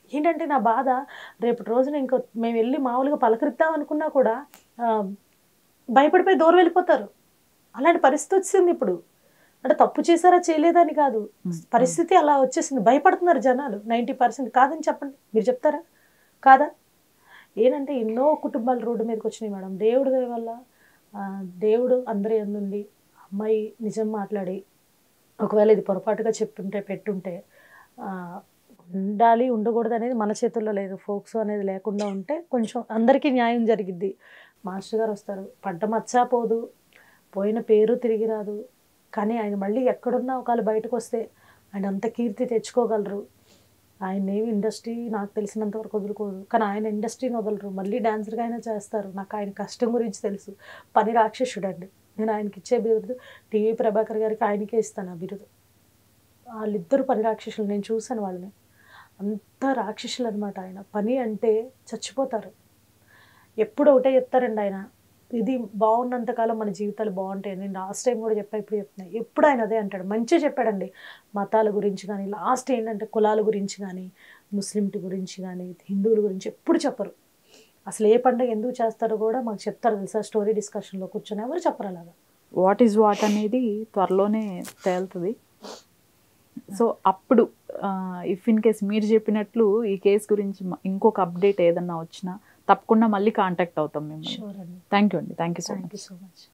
ఏంటంటే నా బాధ రేపటి రోజున ఇంకో మేము వెళ్ళి మామూలుగా పలకరిద్దాం అనుకున్నా కూడా ఆ, భయపడిపోయి దూరం వెళ్ళిపోతారు అలాంటి పరిస్థితి వచ్చింది ఇప్పుడు అంటే తప్పు చేశారా చేయలేదని కాదు పరిస్థితి అలా వచ్చేసింది భయపడుతున్నారు జనాలు నైంటీ పర్సెంట్ కాదని చెప్పండి మీరు చెప్తారా కాదా ఏంటంటే ఎన్నో కుటుంబాలు రోడ్డు మీదకి వచ్చినాయి మేడం దేవుడి దయ వల్ల ఆ, దేవుడు అందరి ఎందుండి అమ్మాయి నిజం మాట్లాడి ఒకవేళ ఇది పొరపాటుగా చెప్తుంటే పెట్టుంటే ఆ, ఉండాలి ఉండకూడదు అనేది మన చేతుల్లో లేదు ఫోక్స్ అనేది లేకుండా ఉంటే కొంచెం అందరికీ న్యాయం జరిగిద్ది మాస్టర్ గారు వస్తారు పడ్డ మచ్చా పోదు పోయిన పేరు తిరిగి రాదు కానీ ఆయన మళ్ళీ ఎక్కడున్నా ఒకవేళ బయటకు వస్తే ఆయన అంత కీర్తి తెచ్చుకోగలరు ఆయన ఏమి ఇండస్ట్రీ నాకు తెలిసినంత వరకు వదులుకోదు కానీ ఆయన ఇండస్ట్రీని వదలరు మళ్ళీ డాన్సర్గా అయినా చేస్తారు నాకు ఆయన కష్టం గురించి తెలుసు పని రాక్షసుడు అండి నేను ఆయనకి ఇచ్చే బిరుదు టీవీ ప్రభాకర్ గారికి ఆయనకే ఇస్తాను ఆ బిరుదు వాళ్ళిద్దరు పని రాక్షసులు నేను చూశాను వాళ్ళని అంత రాక్షసులు అనమాట ఆయన పని అంటే చచ్చిపోతారు ఎప్పుడు ఒకటే చెప్తారండి ఆయన ఇది బాగున్నంతకాలం మన జీవితాలు బాగుంటాయి నేను లాస్ట్ టైం కూడా చెప్పా ఇప్పుడు చెప్తున్నా ఎప్పుడు ఆయన అదే అంటాడు మంచిగా చెప్పాడండి మతాల గురించి కానీ లాస్ట్ ఏంటంటే కులాల గురించి కానీ ముస్లింటి గురించి కానీ హిందువుల గురించి ఎప్పుడు చెప్పరు అసలు ఏ పండుగ ఎందుకు చేస్తారో కూడా మాకు చెప్తారు తెలుసా స్టోరీ డిస్కషన్లో కూర్చొని ఎవరు చెప్పరు అలాగా వాట్ ఈజ్ వాట్ అనేది త్వరలోనే తేలుతుంది సో అప్పుడు ఇఫ్ ఇన్ కేస్ మీరు చెప్పినట్లు ఈ కేసు గురించి మ- ఇంకొక అప్డేట్ ఏదన్నా వచ్చినా తప్పకుండా మళ్ళీ కాంటాక్ట్ అవుతాం మేము షూర్ అండి థ్యాంక్ యూ అండి thank you so thank much you so much